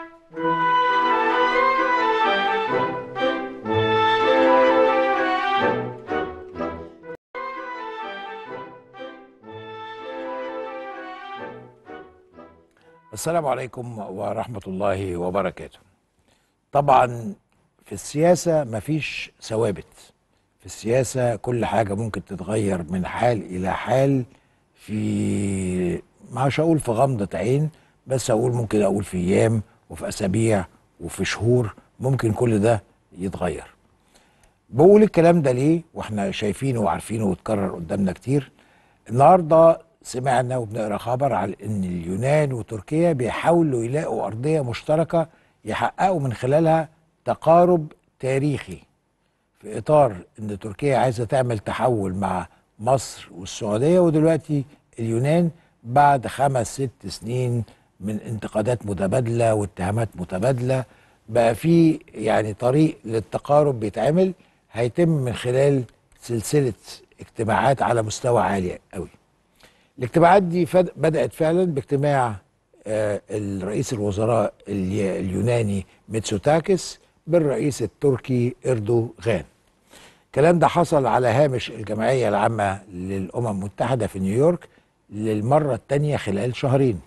السلام عليكم ورحمه الله وبركاته طبعا في السياسة مفيش ثوابت في السياسة كل حاجة ممكن تتغير من حال إلى حال في مش هقول في غمضة عين بس أقول ممكن أقول في أيام وفي أسابيع وفي شهور ممكن كل ده يتغير بقول الكلام ده ليه واحنا شايفينه وعارفينه واتكرر قدامنا كتير النهارده سمعنا وبنقرا خبر على ان اليونان وتركيا بيحاولوا يلاقوا ارضيه مشتركه يحققوا من خلالها تقارب تاريخي في اطار ان تركيا عايزه تعمل تحول مع مصر والسعوديه ودلوقتي اليونان بعد خمس ست سنين من انتقادات متبادله واتهامات متبادله بقى في يعني طريق للتقارب بيتعمل هيتم من خلال سلسله اجتماعات على مستوى عالي قوي الاجتماعات دي فد- بدأت فعلا باجتماع آه، الرئيس الوزراء الي- اليوناني ميتسوتاكس بالرئيس التركي اردوغان الكلام ده حصل على هامش الجمعية العامة للأمم المتحدة في نيويورك للمرة الثانية خلال شهرين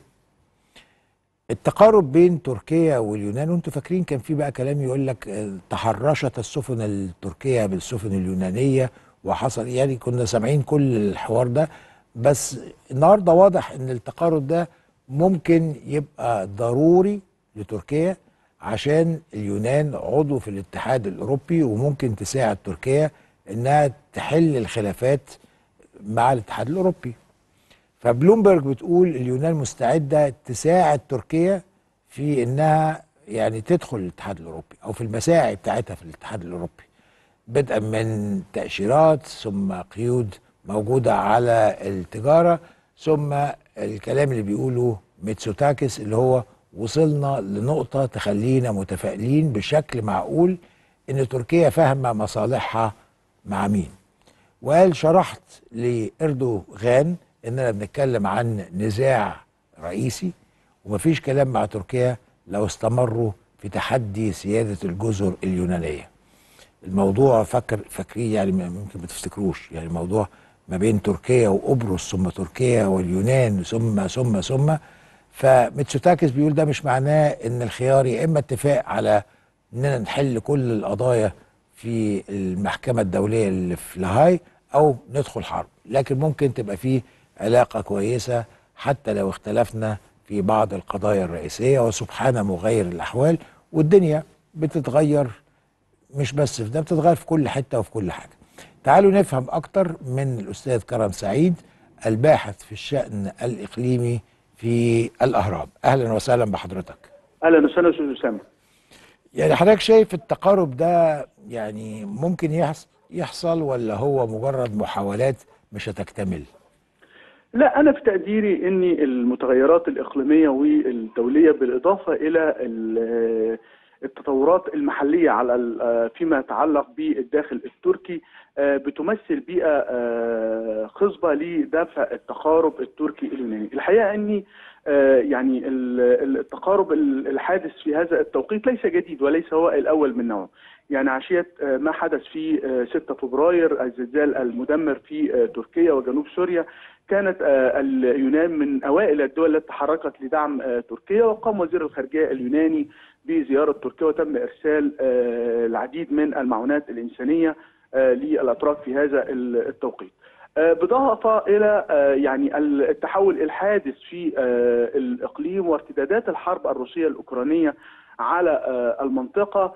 التقارب بين تركيا واليونان وانتم فاكرين كان في بقى كلام يقول لك آه، تحرشت السفن التركية بالسفن اليونانية وحصل يعني كنا سامعين كل الحوار ده بس النهارده واضح ان التقارب ده ممكن يبقى ضروري لتركيا عشان اليونان عضو في الاتحاد الاوروبي وممكن تساعد تركيا انها تحل الخلافات مع الاتحاد الاوروبي فبلومبرج بتقول اليونان مستعده تساعد تركيا في انها يعني تدخل الاتحاد الاوروبي او في المساعي بتاعتها في الاتحاد الاوروبي بدءا من تاشيرات ثم قيود موجوده على التجاره ثم الكلام اللي بيقوله ميتسوتاكس اللي هو وصلنا لنقطه تخلينا متفائلين بشكل معقول ان تركيا فاهمه مصالحها مع مين وقال شرحت لاردوغان اننا بنتكلم عن نزاع رئيسي ومفيش كلام مع تركيا لو استمروا في تحدي سياده الجزر اليونانيه. الموضوع فكر فاكرين يعني ممكن ما تفتكروش يعني الموضوع ما بين تركيا وقبرص ثم تركيا واليونان ثم ثم ثم فميتسوتاكس بيقول ده مش معناه ان الخيار يا اما اتفاق على اننا نحل كل القضايا في المحكمه الدوليه اللي في لاهاي او ندخل حرب لكن ممكن تبقى فيه علاقه كويسه حتى لو اختلفنا في بعض القضايا الرئيسيه وسبحان مغير الاحوال والدنيا بتتغير مش بس في ده بتتغير في كل حته وفي كل حاجه. تعالوا نفهم اكتر من الاستاذ كرم سعيد الباحث في الشان الاقليمي في الاهرام. اهلا وسهلا بحضرتك. اهلا وسهلا استاذ اسامه يعني حضرتك شايف التقارب ده يعني ممكن يحص- يحصل ولا هو مجرد محاولات مش هتكتمل؟ لا انا في تقديري ان المتغيرات الاقليميه والدوليه بالاضافه الى ال- التطورات المحليه على ال- فيما يتعلق بالداخل التركي آه، بتمثل بيئه آه، خصبه لدفع التقارب التركي اليوناني الحقيقه اني آه، يعني ال- ال- التقارب ال- الحادث في هذا التوقيت ليس جديد وليس هو الاول من نوعه يعني عشيه آه، ما حدث في آه، 6 فبراير الزلزال المدمر في آه، تركيا وجنوب سوريا كانت آه، اليونان من اوائل الدول التي تحركت لدعم آه، تركيا وقام وزير الخارجيه اليوناني بزياره تركيا وتم ارسال آه، العديد من المعونات الانسانيه آه، للاطراف في هذا التوقيت. آه، بالاضافه الى آه، يعني التحول الحادث في آه، الاقليم وارتدادات الحرب الروسيه الاوكرانيه على آه، المنطقه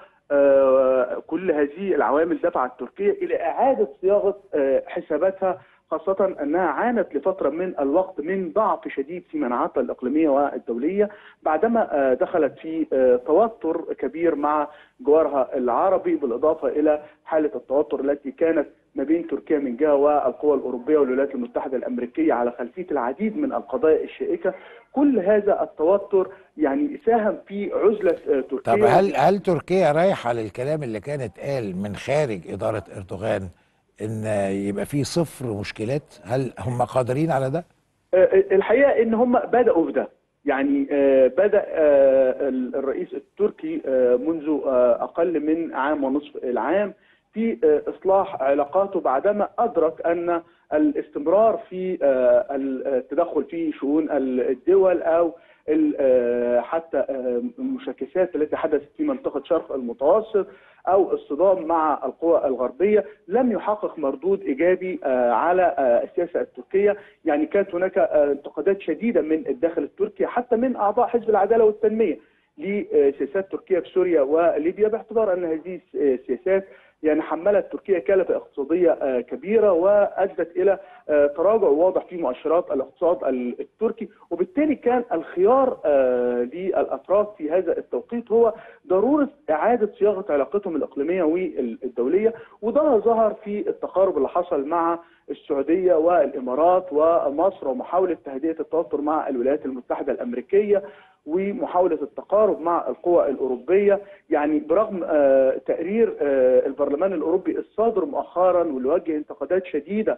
آه، كل هذه العوامل دفعت تركيا الى اعاده صياغه آه، حساباتها خاصة أنها عانت لفترة من الوقت من ضعف شديد في مناعاتها الإقليمية والدولية بعدما آه، دخلت في آه، توتر كبير مع جوارها العربي بالإضافة إلى حالة التوتر التي كانت ما بين تركيا من جهة والقوى الأوروبية والولايات المتحدة الأمريكية على خلفية العديد من القضايا الشائكة كل هذا التوتر يعني ساهم في عزلة آه، تركيا طب هل هل تركيا رايحه للكلام اللي كان اتقال من خارج اداره اردوغان ان يبقى في صفر مشكلات؟ هل هم قادرين على ده؟ آه، الحقيقه ان هم بداوا في ده يعني آه، بدا آه، الرئيس التركي آه، منذ آه، اقل من عام ونصف العام في آه، اصلاح علاقاته بعدما ادرك ان الاستمرار في آه، التدخل في شؤون الدول او ال- آه، حتى آه، المشاكسات التي حدثت في منطقه شرق المتوسط او الصدام مع القوى الغربيه لم يحقق مردود ايجابي آه، على آه، السياسه التركيه يعني كانت هناك آه، انتقادات شديده من الداخل التركي حتى من اعضاء حزب العداله والتنميه لسياسات تركيا في سوريا وليبيا باعتبار ان هذه السياسات يعني حملت تركيا كلفه اقتصاديه آه، كبيره وادت الى آه، تراجع واضح في مؤشرات الاقتصاد ال- التركي وبالتالي كان الخيار آه، للاطراف في هذا التوقيت هو ضروره اعاده صياغه علاقتهم الاقليميه والدوليه وده ظهر في التقارب اللي حصل مع السعوديه والامارات ومصر ومحاوله تهدئه التوتر مع الولايات المتحده الامريكيه ومحاوله التقارب مع القوى الاوروبيه يعني برغم آه، تقرير آه، البرلمان الاوروبي الصادر مؤخرا واللي وجه انتقادات شديده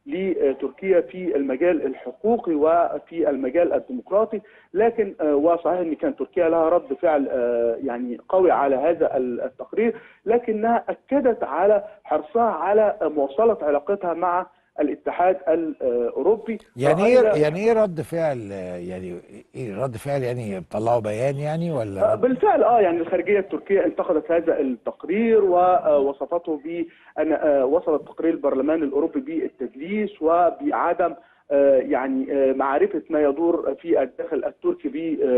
لتركيا في المجال الحقوقي وفي المجال الديمقراطي لكن آه، وصحيح ان كان تركيا لها رد فعل آه، يعني قوي على هذا التقرير لكنها اكدت على حرصها على مواصله علاقتها مع الاتحاد الاوروبي يعني ايه وأيضا- يعني ايه رد فعل آه، يعني ايه رد فعل يعني طلعوا بيان يعني ولا رد بالفعل اه يعني الخارجيه التركيه انتقدت هذا التقرير ووصفته بان آه، وصل التقرير البرلمان الاوروبي بالتدليس وبعدم آه، يعني آه، معرفه ما يدور في الداخل التركي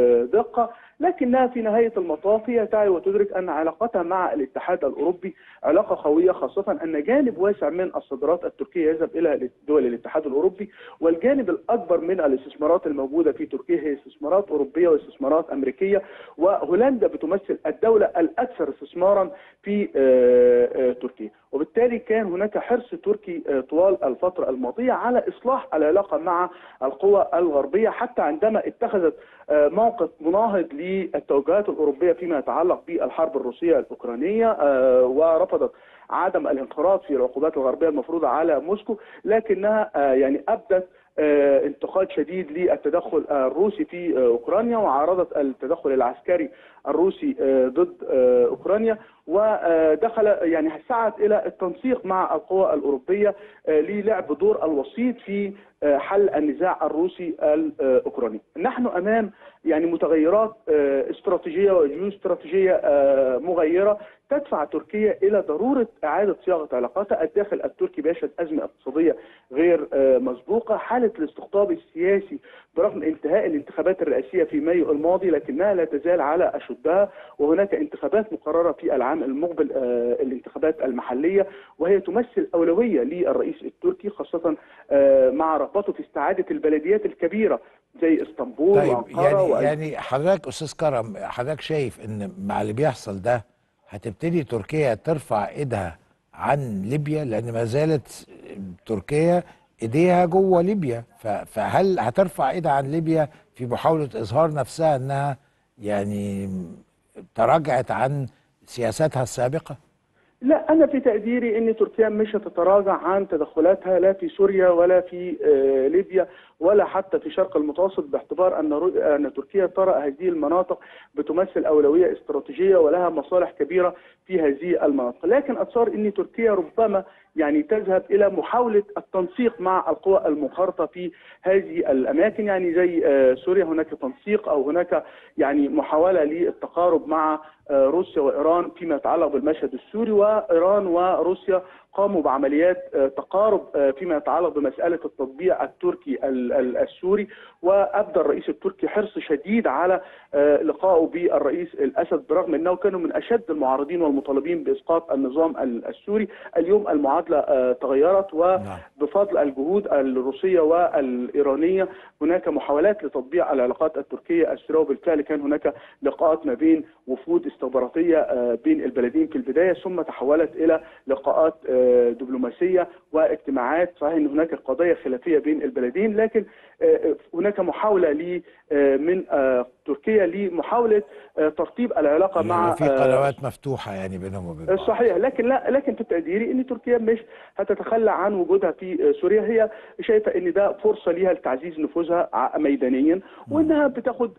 بدقه لكنها في نهايه المطاف هي تعي وتدرك ان علاقتها مع الاتحاد الاوروبي علاقه قويه خاصه ان جانب واسع من الصادرات التركيه يذهب الى دول الاتحاد الاوروبي والجانب الاكبر من الاستثمارات الموجوده في تركيا هي استثمارات اوروبيه واستثمارات امريكيه وهولندا بتمثل الدوله الاكثر استثمارا في آه، آه، تركيا وبالتالي كان هناك حرص تركي آه، طوال الفتره الماضيه على اصلاح العلاقه مع القوى الغربيه حتى عندما اتخذت آه، موقف مناهض للتوجهات الاوروبيه فيما يتعلق بالحرب الروسيه الاوكرانيه آه، ورفضت عدم الانخراط في العقوبات الغربيه المفروضه على موسكو لكنها آه، يعني ابدت آه، انتقاد شديد للتدخل آه، الروسي في آه، اوكرانيا وعارضت التدخل العسكري الروسي آه، ضد آه، اوكرانيا ودخل يعني سعت الى التنسيق مع القوى الاوروبيه آه، للعب دور الوسيط في آه، حل النزاع الروسي الاوكراني. نحن امام يعني متغيرات آه، استراتيجيه وجيوستراتيجيه آه، مغيره تدفع تركيا الى ضروره اعاده صياغه علاقاتها، الداخل التركي بيشهد ازمه اقتصاديه غير آه، مسبوقه، حاله الاستقطاب السياسي برغم انتهاء الانتخابات الرئاسيه في مايو الماضي لكنها لا تزال على اشدها وهناك انتخابات مقرره في العام المقبل آه، الانتخابات المحليه وهي تمثل اولويه للرئيس التركي خاصه آه، مع رغبته في استعاده البلديات الكبيره زي اسطنبول طيب وانقره يعني وأل- يعني حضرتك استاذ كرم حضرتك شايف ان مع اللي بيحصل ده هتبتدي تركيا ترفع ايدها عن ليبيا لان ما زالت تركيا ايديها جوه ليبيا ف- فهل هترفع ايدها عن ليبيا في محاوله اظهار نفسها انها يعني تراجعت عن سياساتها السابقه؟ لا انا في تقديري ان تركيا مش هتتراجع عن تدخلاتها لا في سوريا ولا في آه، ليبيا ولا حتى في شرق المتوسط باعتبار ان رو- ان تركيا ترى هذه المناطق بتمثل اولويه استراتيجيه ولها مصالح كبيره في هذه المناطق، لكن اتصور ان تركيا ربما يعني تذهب الى محاوله التنسيق مع القوى المنخرطه في هذه الاماكن يعني زي آه، سوريا هناك تنسيق او هناك يعني محاوله للتقارب مع آه، روسيا وايران فيما يتعلق بالمشهد السوري وايران وروسيا قاموا بعمليات آه، تقارب آه، فيما يتعلق بمساله التطبيع التركي ال- ال- السوري وابدى الرئيس التركي حرص شديد على آه، لقائه بالرئيس الاسد برغم انه كانوا من اشد المعارضين والمطالبين باسقاط النظام ال- السوري اليوم المعادله آه، تغيرت نعم. وبفضل الجهود الروسيه والايرانيه هناك محاولات لتطبيع العلاقات التركيه السوريه وبالفعل كان هناك لقاءات ما بين وفود استخباراتيه آه، بين البلدين في البدايه ثم تحولت الى لقاءات آه، دبلوماسيه واجتماعات صحيح ان هناك قضايا خلافيه بين البلدين لكن آه، هناك محاوله ل آه، من آه، تركيا لمحاوله آه، ترتيب العلاقه مع يبقى في آه، قنوات مفتوحه يعني بينهم وبين بعض صحيح لكن لا لكن في تقديري ان تركيا مش هتتخلى عن وجودها في سوريا هي شايفه ان ده فرصه ليها لتعزيز نفوذها ع- ميدانيا وانها بتاخد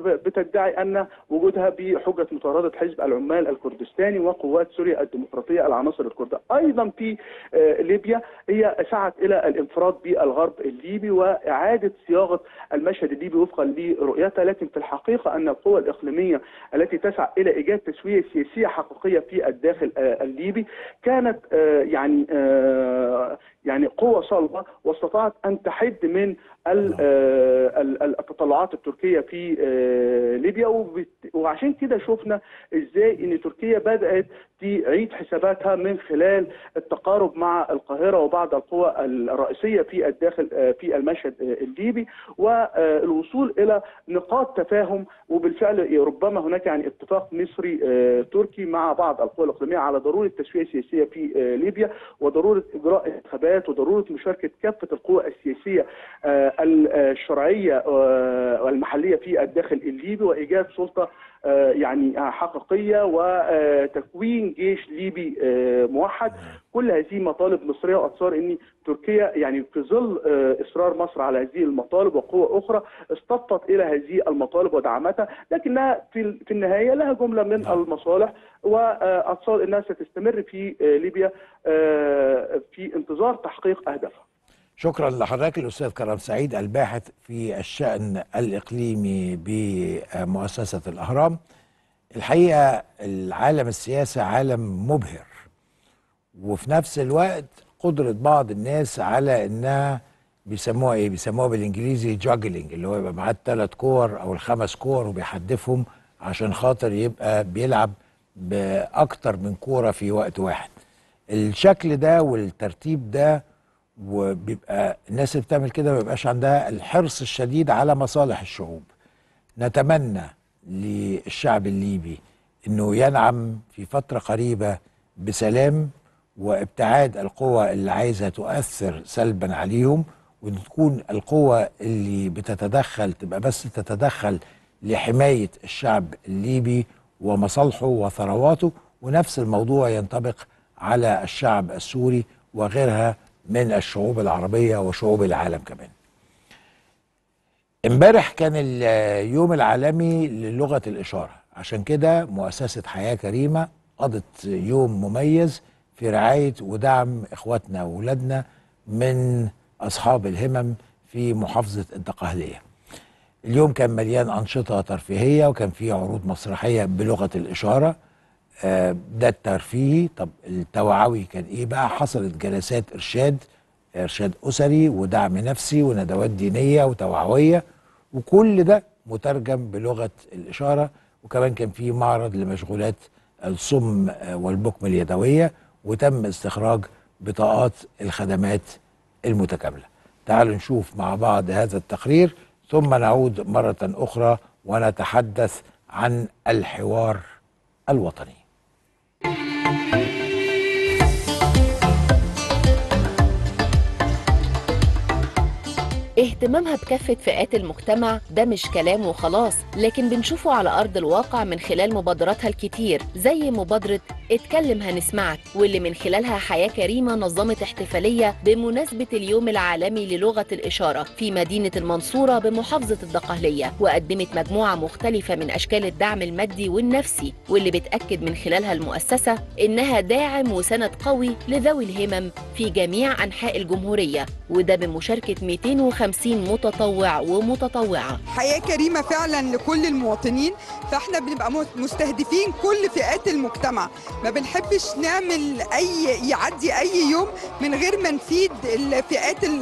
بتدعي ان وجودها بحجه مطارده حزب العمال الكردستاني وقوات سوريا الديمقراطيه العناصر الكرديه ايضا في آه، ليبيا هي سعت الى الانفراد بالغرب الليبي واعاده صياغه المشهد الليبي وفقا لرؤيتها لكن في الحقيقه ان القوى الاقليميه التي تسعى الى ايجاد تسويه سياسيه حقيقيه في الداخل آه، الليبي كانت آه، يعني آه، يعني قوه صلبه واستطاعت ان تحد من ال- آه، ال- ال- التطلعات التركيه في آه، ليبيا وبت- وعشان كده شفنا ازاي ان تركيا بدات تعيد حساباتها من خلال التقارب مع القاهره وبعض القوى الرئيسيه في الداخل آه، في المشهد آه، الليبي والوصول الى نقاط تفاهم وبالفعل ربما هناك يعني اتفاق مصري آه، تركي مع بعض القوى الاقليميه على ضروره تسويه سياسيه في آه، ليبيا وضروره اجراء انتخابات وضروره مشاركه كافه القوى السياسيه آه، الشرعيه آه، والمحليه في الداخل الليبي وايجاد سلطه آه، يعني حقيقيه وتكوين جيش ليبي آه، موحد كل هذه مطالب مصريه واتصور ان تركيا يعني في ظل آه، اصرار مصر على هذه المطالب وقوى اخرى استبطت الى هذه المطالب ودعمتها لكنها في في النهايه لها جمله من نعم. المصالح واتصور انها ستستمر في آه، ليبيا آه، في انتظار تحقيق اهدافها شكرا لحضرتك الاستاذ كرم سعيد الباحث في الشان الاقليمي بمؤسسه الاهرام الحقيقه العالم السياسي عالم مبهر وفي نفس الوقت قدره بعض الناس على انها بيسموها ايه بيسموها بالانجليزي جاجلينج اللي هو يبقى معاه الثلاث كور او الخمس كور وبيحدفهم عشان خاطر يبقى بيلعب باكتر من كوره في وقت واحد الشكل ده والترتيب ده وبيبقى الناس اللي بتعمل كده ما بيبقاش عندها الحرص الشديد على مصالح الشعوب نتمنى للشعب الليبي انه ينعم في فتره قريبه بسلام وابتعاد القوى اللي عايزه تؤثر سلبا عليهم وان تكون القوى اللي بتتدخل تبقى بس تتدخل لحمايه الشعب الليبي ومصالحه وثرواته ونفس الموضوع ينطبق على الشعب السوري وغيرها من الشعوب العربيه وشعوب العالم كمان. امبارح كان اليوم العالمي للغه الاشاره عشان كده مؤسسه حياه كريمه قضت يوم مميز في رعايه ودعم اخواتنا واولادنا من اصحاب الهمم في محافظه الدقهليه. اليوم كان مليان انشطه ترفيهيه وكان فيه عروض مسرحيه بلغه الاشاره آه، ده الترفيهي طب التوعوي كان ايه بقى حصلت جلسات ارشاد ارشاد اسري ودعم نفسي وندوات دينيه وتوعويه وكل ده مترجم بلغه الاشاره وكمان كان في معرض لمشغولات الصم آه، والبكم اليدويه وتم استخراج بطاقات الخدمات المتكامله تعالوا نشوف مع بعض هذا التقرير ثم نعود مره اخرى ونتحدث عن الحوار الوطني اهتمامها بكافة فئات المجتمع ده مش كلام وخلاص لكن بنشوفه على أرض الواقع من خلال مبادراتها الكتير زي مبادرة اتكلم هنسمعك واللي من خلالها حياة كريمة نظمت احتفالية بمناسبة اليوم العالمي للغة الإشارة في مدينة المنصورة بمحافظة الدقهلية وقدمت مجموعة مختلفة من أشكال الدعم المادي والنفسي واللي بتأكد من خلالها المؤسسة إنها داعم وسند قوي لذوي الهمم في جميع أنحاء الجمهورية وده بمشاركة 250 متطوع ومتطوعة حياة كريمة فعلا لكل المواطنين فاحنا بنبقى مت- مستهدفين كل فئات المجتمع ما بنحبش نعمل اي يعدي اي يوم من غير ما نفيد الفئات ال-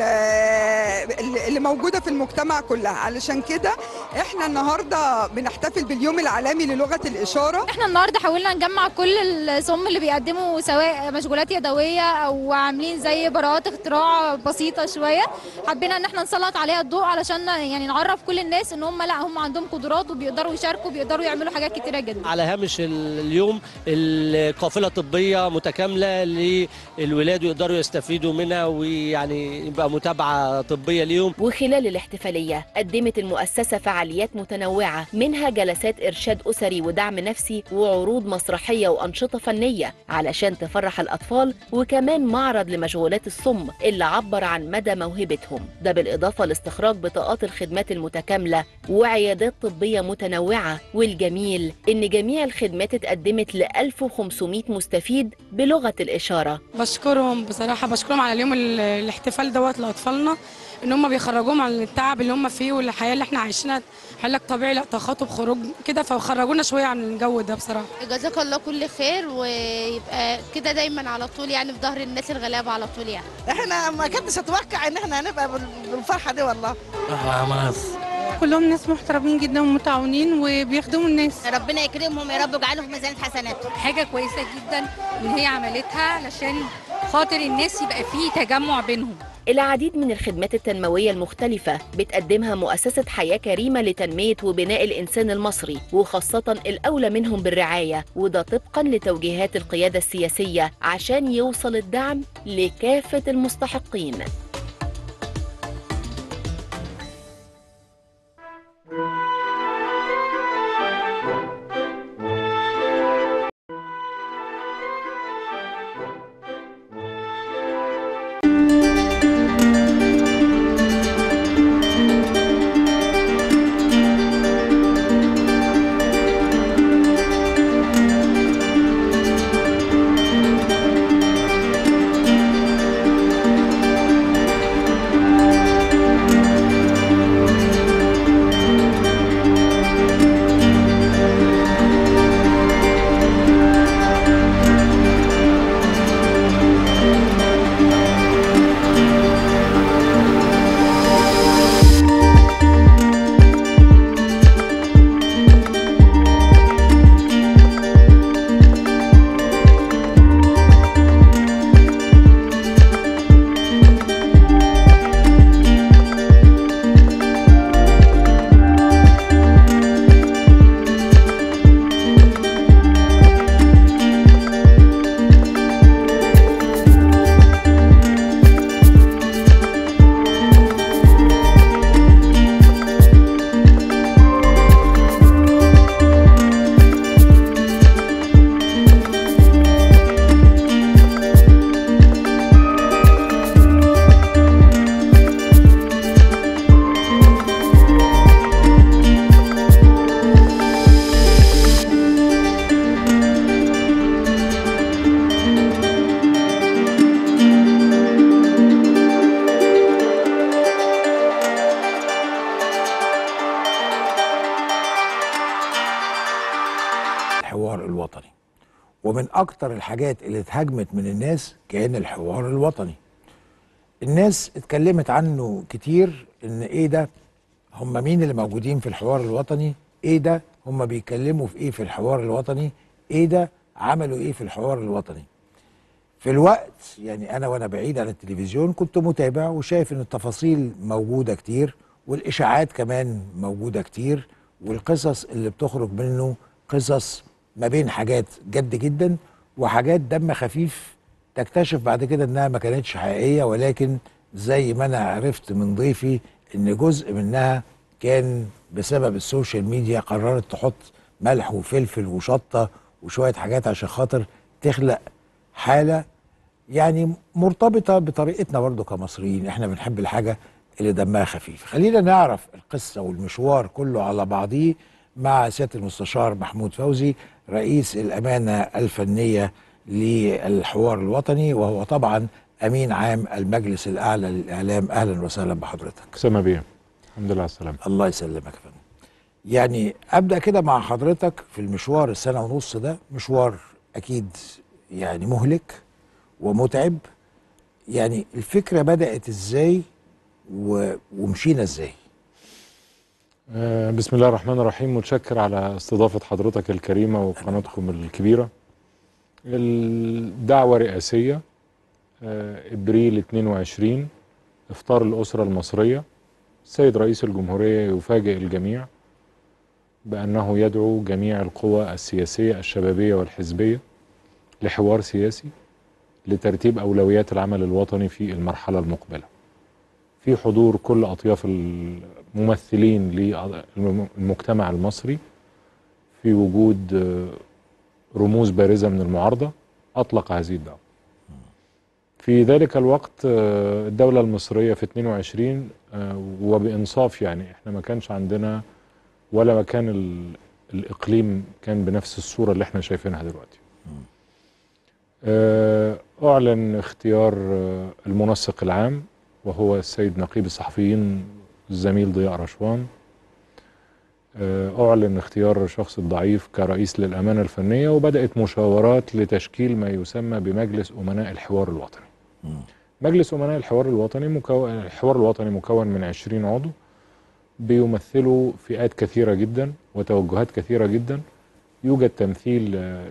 اللي موجودة في المجتمع كلها علشان كده احنا النهاردة بنحتفل باليوم العالمي للغة الإشارة احنا النهارده حاولنا نجمع كل الصم اللي بيقدموا سواء مشغولات يدويه او عاملين زي براءات اختراع بسيطه شويه حبينا ان احنا نسلط عليها الضوء علشان يعني نعرف كل الناس ان هم لا هم عندهم قدرات وبيقدروا يشاركوا بيقدروا يعملوا حاجات كتيره جدا على هامش ال- اليوم القافله الطبيه متكامله للولاد ويقدروا يستفيدوا منها ويعني يبقى متابعه طبيه ليهم وخلال الاحتفالية قدمت المؤسسة فعاليات متنوعة منها جلسات إرشاد أسري ودعم نفسي وعروض مسرحية وأنشطة فنية علشان تفرح الأطفال وكمان معرض لمشغولات الصم اللي عبر عن مدى موهبتهم ده بالإضافة لاستخراج بطاقات الخدمات المتكاملة وعيادات طبية متنوعة والجميل إن جميع الخدمات اتقدمت ل 1500 مستفيد بلغة الإشارة بشكرهم بصراحة بشكرهم على اليوم ال- الاحتفال دوت لأطفالنا إن هم بيخرجوهم عن التعب اللي هم فيه والحياة اللي احنا عايشينها علاج طبيعي لا تخاطب خروج كده فخرجونا شوية عن الجو ده بصراحة جزاك الله كل خير ويبقى كده دايما على طول يعني في ظهر الناس الغلابه على طول يعني احنا ما كنتش اتوقع ان احنا هنبقى بال- بالفرحه دي والله كلهم ناس محترمين جدا ومتعاونين وبيخدموا الناس ربنا يكرمهم يا رب ويجعلهم في ميزان حسناتهم حاجه كويسه جدا ان هي عملتها علشان خاطر الناس يبقى فيه تجمع بينهم العديد من الخدمات التنموية المختلفة بتقدمها مؤسسة حياة كريمة لتنمية وبناء الإنسان المصري وخاصة الأولى منهم بالرعاية وده طبقا لتوجيهات القيادة السياسية عشان يوصل الدعم لكافة المستحقين ومن اكتر الحاجات اللي اتهاجمت من الناس كان الحوار الوطني الناس اتكلمت عنه كتير ان ايه ده هم مين اللي موجودين في الحوار الوطني ايه ده هم بيتكلموا في ايه في الحوار الوطني ايه ده عملوا ايه في الحوار الوطني في الوقت يعني انا وانا بعيد عن التلفزيون كنت متابع وشايف ان التفاصيل موجوده كتير والاشاعات كمان موجوده كتير والقصص اللي بتخرج منه قصص ما بين حاجات جد جدا وحاجات دم خفيف تكتشف بعد كده انها ما كانتش حقيقيه ولكن زي ما انا عرفت من ضيفي ان جزء منها كان بسبب السوشيال ميديا قررت تحط ملح وفلفل وشطه وشويه حاجات عشان خاطر تخلق حاله يعني مرتبطه بطريقتنا برضو كمصريين احنا بنحب الحاجه اللي دمها خفيف خلينا نعرف القصه والمشوار كله على بعضيه مع سياده المستشار محمود فوزي رئيس الامانه الفنيه للحوار الوطني وهو طبعا امين عام المجلس الاعلى للاعلام اهلا وسهلا بحضرتك سما بيه الحمد لله على السلامه الله يسلمك يا فندم يعني ابدا كده مع حضرتك في المشوار السنه ونص ده مشوار اكيد يعني مهلك ومتعب يعني الفكره بدات ازاي و... ومشينا ازاي آه، بسم الله الرحمن الرحيم متشكر على استضافة حضرتك الكريمة وقناتكم الكبيرة الدعوة رئاسية آه، إبريل 22 إفطار الأسرة المصرية السيد رئيس الجمهورية يفاجئ الجميع بأنه يدعو جميع القوى السياسية الشبابية والحزبية لحوار سياسي لترتيب أولويات العمل الوطني في المرحلة المقبلة في حضور كل أطياف الممثلين للمجتمع المصري في وجود آه، رموز بارزة من المعارضة أطلق هذه الدعوة في ذلك الوقت آه، الدولة المصرية في 22 آه، وبإنصاف يعني احنا ما كانش عندنا ولا ما كان ال- الإقليم كان بنفس الصورة اللي احنا شايفينها دلوقتي آه، أعلن اختيار آه، المنسق العام وهو السيد نقيب الصحفيين الزميل ضياء رشوان آه، أعلن اختيار شخص الضعيف كرئيس للأمانة الفنية وبدأت مشاورات لتشكيل ما يسمى بمجلس أمناء الحوار الوطني مجلس أمناء الحوار الوطني مكون الحوار الوطني مكون من 20 عضو بيمثلوا فئات كثيرة جدا وتوجهات كثيرة جدا يوجد تمثيل آه،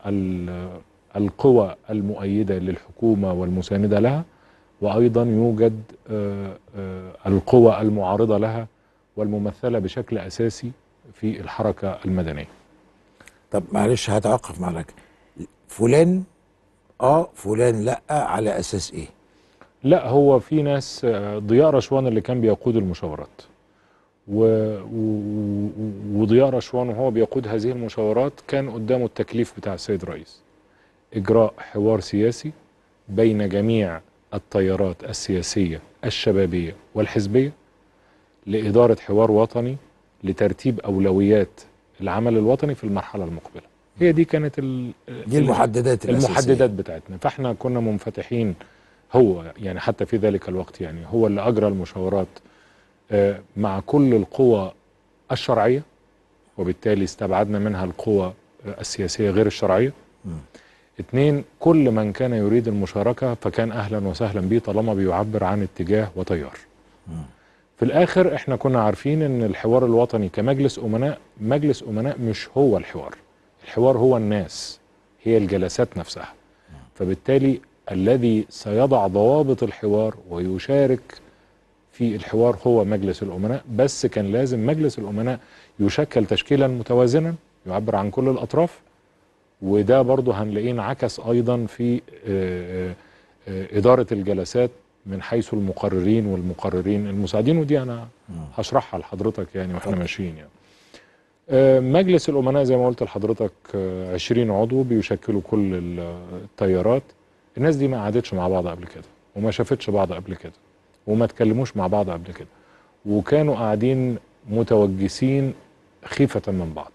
للقوى المؤيدة للحكومة والمساندة لها وأيضا يوجد آه، آه، القوى المعارضة لها والممثلة بشكل أساسي في الحركة المدنية طب معلش هتوقف معاك فلان اه فلان لا على اساس ايه لا هو في ناس آه، ضياء رشوان اللي كان بيقود المشاورات و... و... وضياء رشوان وهو بيقود هذه المشاورات كان قدامه التكليف بتاع السيد رئيس إجراء حوار سياسي بين جميع التيارات السياسية الشبابية والحزبية لإدارة حوار وطني لترتيب أولويات العمل الوطني في المرحلة المقبلة هي دي كانت ال... دي المحددات الأساسية. المحددات بتاعتنا فاحنا كنا منفتحين هو يعني حتى في ذلك الوقت يعني هو اللي أجرى المشاورات آه، مع كل القوى الشرعية وبالتالي استبعدنا منها القوى آه، السياسية غير الشرعية اتنين كل من كان يريد المشاركة فكان أهلا وسهلا به طالما بيعبر عن اتجاه وتيار في الآخر احنا كنا عارفين ان الحوار الوطني كمجلس أمناء مجلس أمناء مش هو الحوار الحوار هو الناس هي الجلسات نفسها فبالتالي الذي سيضع ضوابط الحوار ويشارك في الحوار هو مجلس الأمناء بس كان لازم مجلس الأمناء يشكل تشكيلا متوازنا يعبر عن كل الأطراف وده برضه هنلاقيه انعكس أيضا في آه، آه، إدارة الجلسات من حيث المقررين والمقررين المساعدين ودي أنا هشرحها لحضرتك يعني واحنا ماشيين يعني آه، مجلس الأمناء زي ما قلت لحضرتك آه، 20 عضو بيشكلوا كل ال- التيارات الناس دي ما قعدتش مع بعض قبل كده وما شافتش بعض قبل كده وما اتكلموش مع بعض قبل كده وكانوا قاعدين متوجسين خيفة من بعض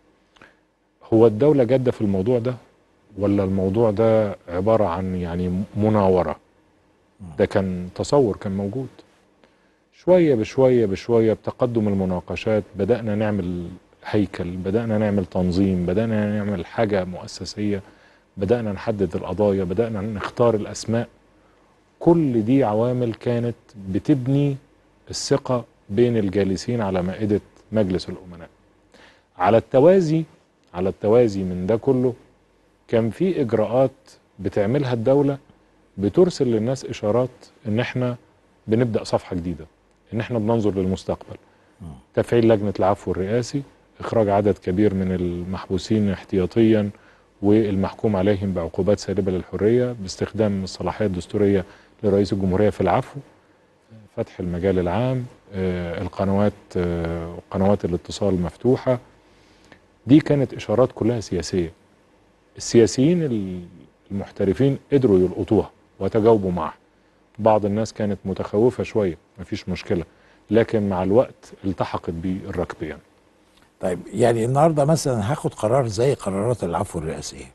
هو الدولة جادة في الموضوع ده ولا الموضوع ده عبارة عن يعني مناورة ده كان تصور كان موجود شوية بشوية بشوية بتقدم المناقشات بدأنا نعمل هيكل بدأنا نعمل تنظيم بدأنا نعمل حاجة مؤسسية بدانا نحدد القضايا بدانا نختار الاسماء كل دي عوامل كانت بتبني الثقه بين الجالسين على مائده مجلس الامناء على التوازي على التوازي من ده كله كان في اجراءات بتعملها الدوله بترسل للناس اشارات ان احنا بنبدا صفحه جديده ان احنا بننظر للمستقبل تفعيل لجنه العفو الرئاسي اخراج عدد كبير من المحبوسين احتياطيا والمحكوم عليهم بعقوبات سالبه للحريه باستخدام الصلاحيه الدستوريه لرئيس الجمهوريه في العفو فتح المجال العام آه، القنوات آه، قنوات الاتصال مفتوحه دي كانت اشارات كلها سياسيه السياسيين المحترفين قدروا يلقطوها وتجاوبوا معها بعض الناس كانت متخوفه شويه مفيش مشكله لكن مع الوقت التحقت بيه الركب يعني طيب يعني النهارده مثلا هاخد قرار زي قرارات العفو الرئاسيه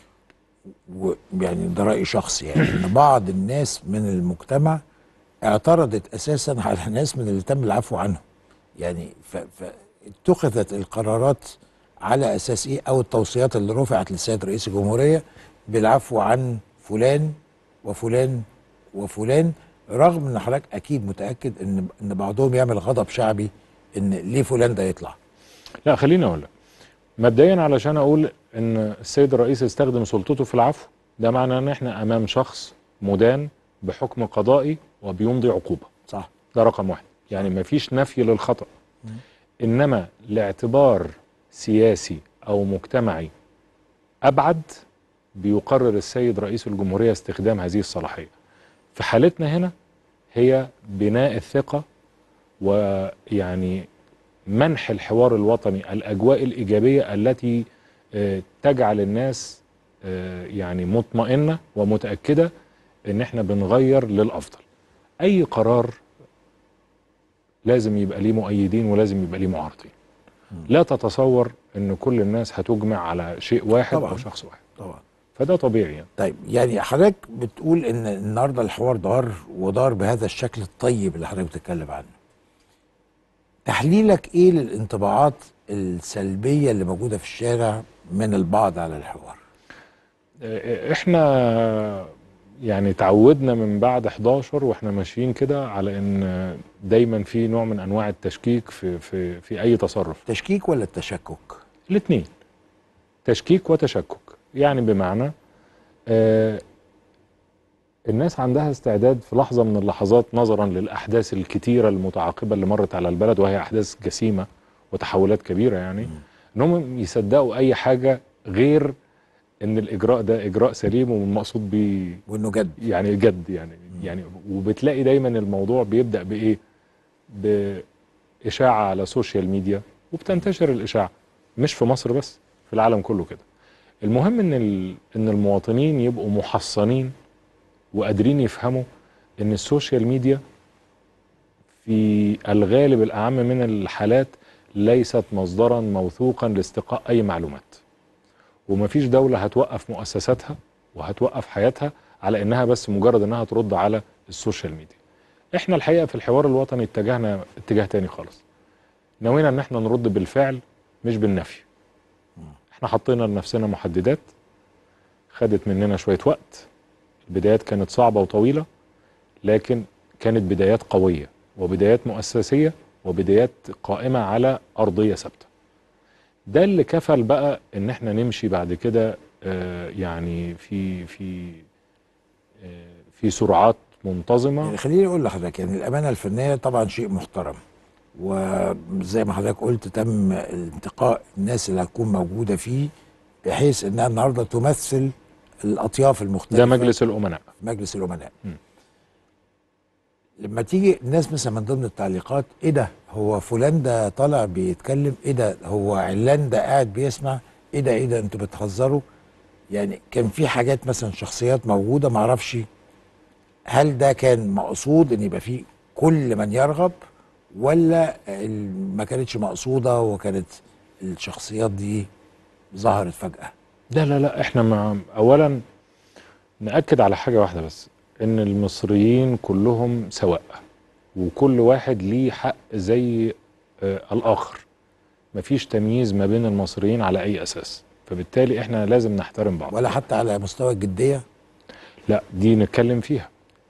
ويعني ده راي شخصي يعني ان بعض الناس من المجتمع اعترضت اساسا على ناس من اللي تم العفو عنهم يعني ف- فاتخذت القرارات على اساس ايه او التوصيات اللي رفعت للسيد رئيس الجمهوريه بالعفو عن فلان وفلان وفلان رغم ان حضرتك اكيد متاكد ان ان بعضهم يعمل غضب شعبي ان ليه فلان ده يطلع لا خليني اقول لك مبدئيا علشان اقول ان السيد الرئيس استخدم سلطته في العفو ده معناه ان احنا امام شخص مدان بحكم قضائي وبيمضي عقوبه صح ده رقم واحد يعني مفيش نفي للخطا انما لاعتبار سياسي او مجتمعي ابعد بيقرر السيد رئيس الجمهوريه استخدام هذه الصلاحيه في حالتنا هنا هي بناء الثقه ويعني منح الحوار الوطني الاجواء الايجابيه التي آه، تجعل الناس آه، يعني مطمئنه ومتاكده ان احنا بنغير للافضل اي قرار لازم يبقى ليه مؤيدين ولازم يبقى ليه معارضين لا تتصور ان كل الناس هتجمع على شيء واحد طبعاً. او شخص واحد طبعا فده طبيعي يعني طيب يعني حضرتك بتقول ان النهارده الحوار دار ودار بهذا الشكل الطيب اللي حضرتك بتتكلم عنه تحليلك ايه للانطباعات السلبيه اللي موجوده في الشارع من البعض على الحوار آه، احنا يعني تعودنا من بعد 11 واحنا ماشيين كده على ان دايما في نوع من انواع التشكيك في في في اي تصرف تشكيك ولا التشكك الاثنين تشكيك وتشكك يعني بمعنى آه الناس عندها استعداد في لحظة من اللحظات نظرا للأحداث الكتيرة المتعاقبة اللي مرت على البلد وهي أحداث جسيمة وتحولات كبيرة يعني إنهم يصدقوا أي حاجة غير إن الإجراء ده إجراء سليم والمقصود بيه وإنه جد يعني جد يعني يعني وبتلاقي دايما الموضوع بيبدأ بإيه؟ بإشاعة على سوشيال ميديا وبتنتشر الإشاعة مش في مصر بس في العالم كله كده المهم ان ال- ان المواطنين يبقوا محصنين وقادرين يفهموا ان السوشيال ميديا في الغالب الاعم من الحالات ليست مصدرا موثوقا لاستقاء اي معلومات ومفيش دوله هتوقف مؤسساتها وهتوقف حياتها على انها بس مجرد انها ترد على السوشيال ميديا احنا الحقيقه في الحوار الوطني اتجهنا اتجاه تاني خالص نوينا ان احنا نرد بالفعل مش بالنفي احنا حطينا لنفسنا محددات خدت مننا شويه وقت البدايات كانت صعبه وطويله لكن كانت بدايات قويه وبدايات مؤسسيه وبدايات قائمه على ارضيه ثابته ده اللي كفل بقى ان احنا نمشي بعد كده آه، يعني في في آه، في سرعات منتظمه يعني خليني اقول لحضرتك يعني الامانه الفنيه طبعا شيء محترم وزي ما حضرتك قلت تم انتقاء الناس اللي هتكون موجوده فيه بحيث انها النهارده تمثل الاطياف المختلفه ده مجلس الامناء مجلس الامناء م. لما تيجي الناس مثلا من ضمن التعليقات ايه ده هو فلان ده طالع بيتكلم ايه ده هو علان ده قاعد بيسمع ايه ده ايه ده انتوا بتهزروا يعني كان في حاجات مثلا شخصيات موجوده معرفش هل ده كان مقصود ان يبقى فيه كل من يرغب ولا ال- ما كانتش مقصوده وكانت الشخصيات دي ظهرت فجاه لا لا لا احنا مع اولا ناكد على حاجه واحده بس ان المصريين كلهم سواء وكل واحد ليه حق زي آه الاخر مفيش تمييز ما بين المصريين على اي اساس في فبالتالي احنا لازم نحترم بعض ولا حتى على مستوى الجديه لا دي نتكلم فيها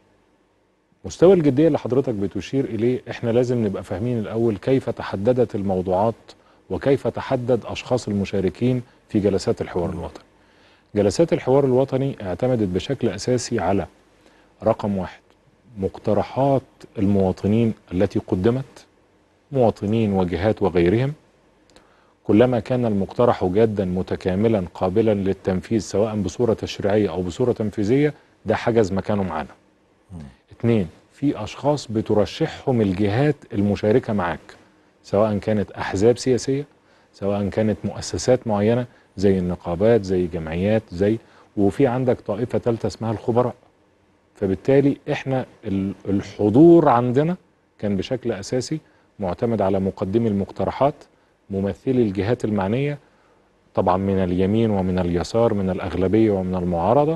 مستوى الجديه اللي حضرتك بتشير اليه احنا لازم نبقى فاهمين الاول كيف تحددت الموضوعات وكيف تحدد اشخاص المشاركين في جلسات الحوار الوطني جلسات الحوار الوطني اعتمدت بشكل اساسي على رقم واحد مقترحات المواطنين التي قدمت مواطنين وجهات وغيرهم كلما كان المقترح جادا متكاملا قابلا للتنفيذ سواء بصورة تشريعية أو بصورة تنفيذية ده حجز مكانه معانا اتنين في أشخاص بترشحهم الجهات المشاركة معاك سواء كانت أحزاب سياسية سواء كانت مؤسسات معينة زي النقابات زي جمعيات زي وفي عندك طائفة ثالثة اسمها الخبراء فبالتالي احنا ال- الحضور عندنا كان بشكل أساسي معتمد على مقدمي المقترحات ممثلي الجهات المعنية طبعا من اليمين ومن اليسار من الأغلبية ومن المعارضة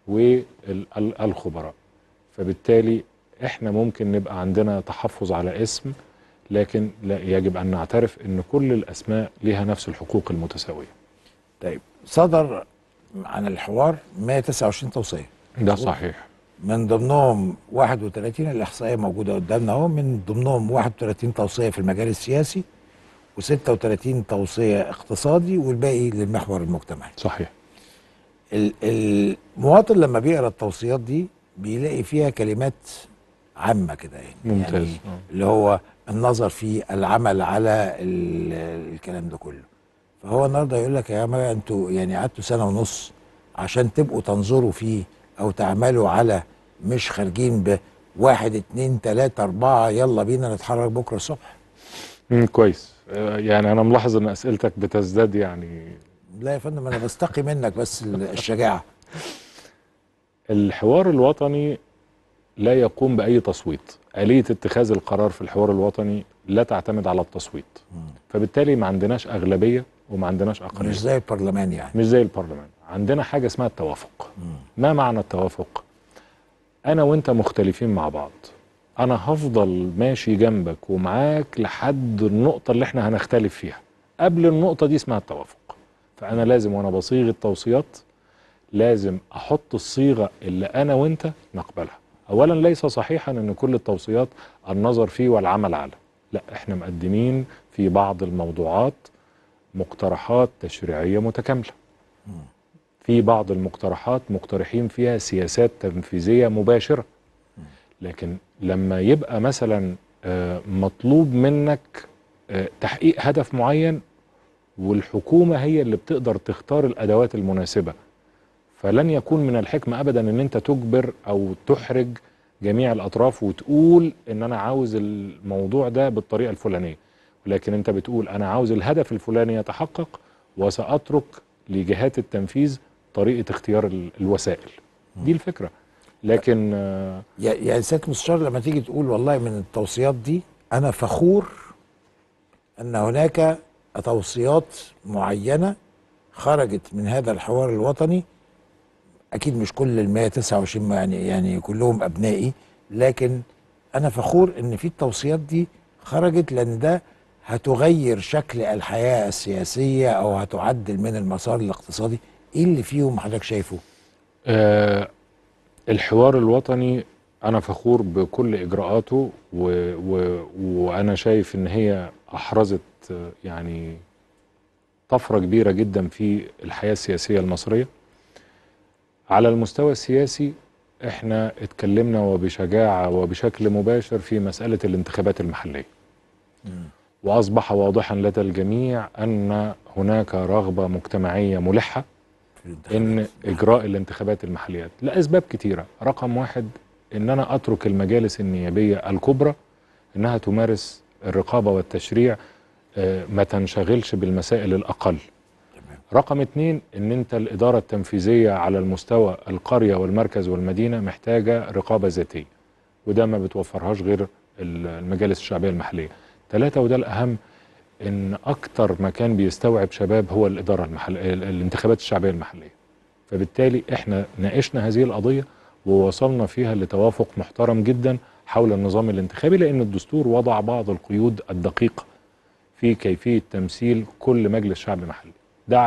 والخبراء فبالتالي احنا ممكن نبقى عندنا تحفظ على اسم لكن لا يجب أن نعترف أن كل الأسماء لها نفس الحقوق المتساوية طيب صدر عن الحوار 129 توصيه ده صحيح من ضمنهم 31 الاحصائيه موجوده قدامنا اهو من ضمنهم 31 توصيه في المجال السياسي و36 توصيه اقتصادي والباقي للمحور المجتمعي صحيح ال- المواطن لما بيقرا التوصيات دي بيلاقي فيها كلمات عامه كده يعني ممتاز يعني اللي هو النظر في العمل على ال- الكلام ده كله فهو النهارده يقول لك يا جماعه انتوا يعني قعدتوا سنه ونص عشان تبقوا تنظروا فيه او تعملوا على مش خارجين بواحد اتنين تلاته اربعه يلا بينا نتحرك بكره الصبح مم كويس آه، يعني أنا ملاحظ أن أسئلتك بتزداد يعني لا يا فندم انا بستقي منك بس الشجاعه الحوار الوطني لا يقوم بأي تصويت آلية اتخاذ القرار في الحوار الوطني لا تعتمد على التصويت فبالتالي ما عندناش أغلبية وما عندناش أقلية مش زي البرلمان يعني مش زي البرلمان عندنا حاجة اسمها التوافق ما معنى التوافق أنا وأنت مختلفين مع بعض أنا هفضل ماشي جنبك ومعاك لحد النقطة اللي احنا هنختلف فيها قبل النقطة دي اسمها التوافق فأنا لازم وأنا بصيغ التوصيات لازم أحط الصيغة اللي أنا وأنت نقبلها أولا ليس صحيحا أن كل التوصيات النظر فيه والعمل على لا احنا مقدمين في بعض الموضوعات مقترحات تشريعية متكاملة في بعض المقترحات مقترحين فيها سياسات تنفيذية مباشرة لكن لما يبقى مثلا آه، مطلوب منك آه، تحقيق هدف معين والحكومة هي اللي بتقدر تختار الأدوات المناسبة فلن يكون من الحكمة أبدا أن أنت تجبر أو تحرج جميع الأطراف وتقول أن أنا عاوز الموضوع ده بالطريقة الفلانية ولكن أنت بتقول أنا عاوز الهدف الفلاني يتحقق وسأترك لجهات التنفيذ طريقة اختيار ال- الوسائل دي الفكرة لكن آه، يا- يعني سياده المستشار لما تيجي تقول والله من التوصيات دي انا فخور ان هناك توصيات معينه خرجت من هذا الحوار الوطني اكيد مش كل ال 129 يعني يعني كلهم ابنائي لكن انا فخور ان في التوصيات دي خرجت لان ده هتغير شكل الحياه السياسيه او هتعدل من المسار الاقتصادي ايه اللي فيهم حضرتك شايفه آه، الحوار الوطني أنا فخور بكل إجراءاته و و وأنا شايف إن هي أحرزت آه، يعني طفرة كبيرة جدا في الحياة السياسية المصرية على المستوى السياسي احنا اتكلمنا وبشجاعة وبشكل مباشر في مسألة الانتخابات المحلية وأصبح واضحا لدى الجميع أن هناك رغبة مجتمعية ملحة ان اجراء الانتخابات المحليات لاسباب كتيره رقم واحد ان انا اترك المجالس النيابيه الكبرى انها تمارس الرقابه والتشريع آه، ما تنشغلش بالمسائل الاقل رقم اتنين ان انت الاداره التنفيذيه على المستوى القريه والمركز والمدينه محتاجه رقابه ذاتيه وده ما بتوفرهاش غير ال- المجالس الشعبيه المحليه ثلاثة وده الاهم ان اكتر مكان بيستوعب شباب هو الاداره المحل... ال- الانتخابات الشعبيه المحليه فبالتالي احنا ناقشنا هذه القضيه ووصلنا فيها لتوافق محترم جدا حول النظام الانتخابي لان الدستور وضع بعض القيود الدقيقه في كيفيه تمثيل كل مجلس شعب محلي ده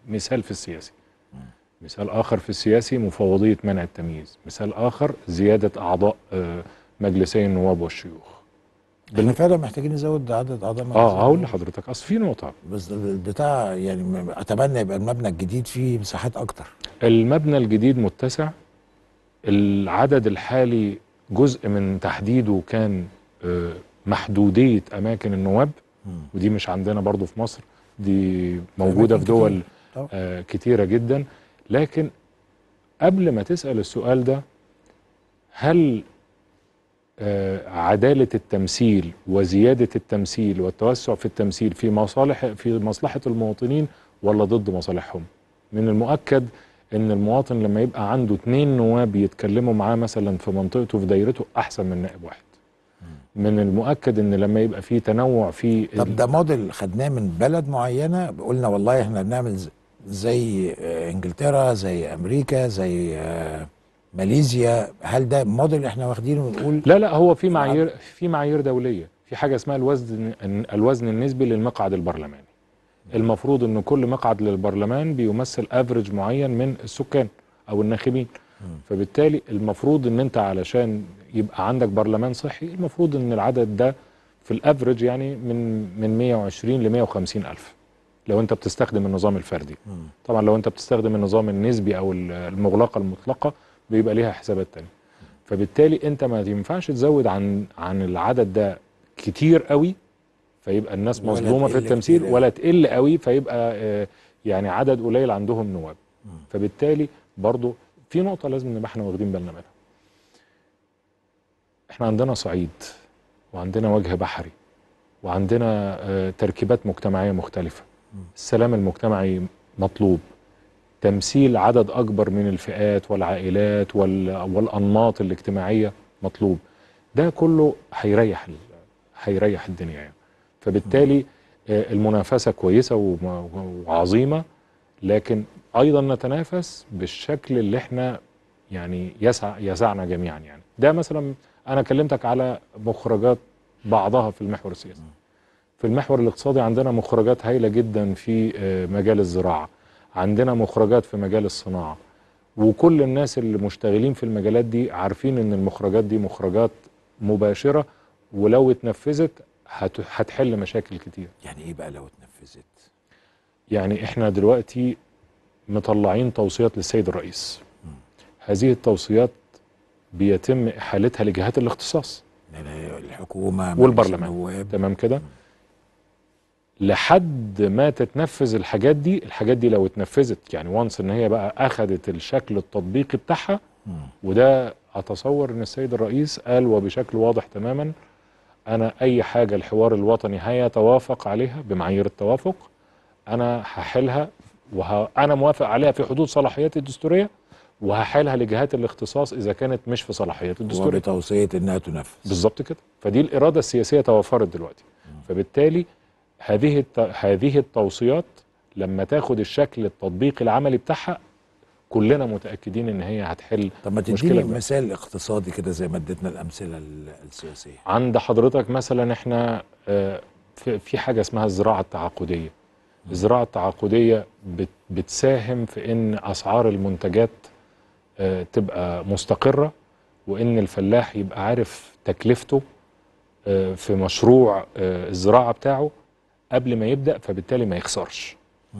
مثال في السياسي مثال اخر في السياسي مفوضيه منع التمييز مثال اخر زياده اعضاء آه، مجلسي النواب والشيوخ احنا فعلا محتاجين نزود عدد اعضاء مجلس اه هقول لحضرتك اصل في نقطه بس البتاع يعني م- اتمنى يبقى المبنى الجديد فيه مساحات اكتر المبنى الجديد متسع العدد الحالي جزء من تحديده كان آه، محدودية أماكن النواب ودي مش عندنا برضو في مصر دي موجودة في أماكن دول كتير. طبعا. آه، كتيرة جدا لكن قبل ما تسأل السؤال ده هل آه، عدالة التمثيل وزيادة التمثيل والتوسع في التمثيل في مصالح في مصلحة المواطنين ولا ضد مصالحهم؟ من المؤكد ان المواطن لما يبقى عنده اتنين نواب يتكلموا معاه مثلا في منطقته في دايرته احسن من نائب واحد. من المؤكد ان لما يبقى في تنوع في طب ده موديل خدناه من بلد معينه قلنا والله احنا بنعمل ز- زي آه، انجلترا زي امريكا زي آه، ماليزيا هل ده موديل احنا واخدينه ونقول لا لا هو في معايير في معايير دوليه في حاجه اسمها الوزن الوزن النسبي للمقعد البرلماني المفروض ان كل مقعد للبرلمان بيمثل افريج معين من السكان او الناخبين فبالتالي المفروض ان انت علشان يبقى عندك برلمان صحي المفروض ان العدد ده في الافريج يعني من من 120 ل 150 الف لو انت بتستخدم النظام الفردي طبعا لو انت بتستخدم النظام النسبي او المغلقه المطلقه بيبقى ليها حسابات تانية فبالتالي انت ما ينفعش تزود عن عن العدد ده كتير قوي فيبقى الناس ولا مظلومه في تقل التمثيل كتير ولا تقل قوي فيبقى آه، يعني عدد قليل عندهم نواب فبالتالي برضو في نقطه لازم نبقى احنا واخدين بالنا منها احنا عندنا صعيد وعندنا وجه بحري وعندنا آه، تركيبات مجتمعيه مختلفه السلام المجتمعي مطلوب تمثيل عدد اكبر من الفئات والعائلات وال- والانماط الاجتماعيه مطلوب ده كله هيريح ال- هيريح الدنيا يعني فبالتالي آه، المنافسه كويسه وم- وعظيمه لكن ايضا نتنافس بالشكل اللي احنا يعني يسع يسعنا جميعا يعني ده مثلا انا كلمتك على مخرجات بعضها في المحور السياسي في المحور الاقتصادي عندنا مخرجات هائله جدا في آه، مجال الزراعه عندنا مخرجات في مجال الصناعه وكل الناس اللي مشتغلين في المجالات دي عارفين ان المخرجات دي مخرجات مباشره ولو اتنفذت هت- هتحل مشاكل كتير يعني ايه بقى لو اتنفذت يعني احنا دلوقتي مطلعين توصيات للسيد الرئيس هذه التوصيات بيتم احالتها لجهات الاختصاص الحكومه مجلس والبرلمان النواب. تمام كده لحد ما تتنفذ الحاجات دي الحاجات دي لو اتنفذت يعني وانس ان هي بقى اخذت الشكل التطبيقي بتاعها وده اتصور ان السيد الرئيس قال وبشكل واضح تماما انا اي حاجه الحوار الوطني هيتوافق عليها بمعايير التوافق انا هحلها وانا موافق عليها في حدود صلاحياتي الدستوريه وهحيلها لجهات الاختصاص اذا كانت مش في صلاحيات الدستوريه وبتوصيه انها تنفذ بالظبط كده فدي الاراده السياسيه توفرت دلوقتي فبالتالي هذه الت... هذه التوصيات لما تاخد الشكل التطبيقي العملي بتاعها كلنا متاكدين ان هي هتحل طب ما تديني مشكله مثال اقتصادي كده زي ما اديتنا الامثله ال- السياسيه عند حضرتك مثلا احنا آه، في في حاجه اسمها الزراعه التعاقديه الزراعه التعاقديه بت- بتساهم في ان اسعار المنتجات آه، تبقى مستقره وان الفلاح يبقى عارف تكلفته آه، في مشروع آه، الزراعه بتاعه قبل ما يبدا فبالتالي ما يخسرش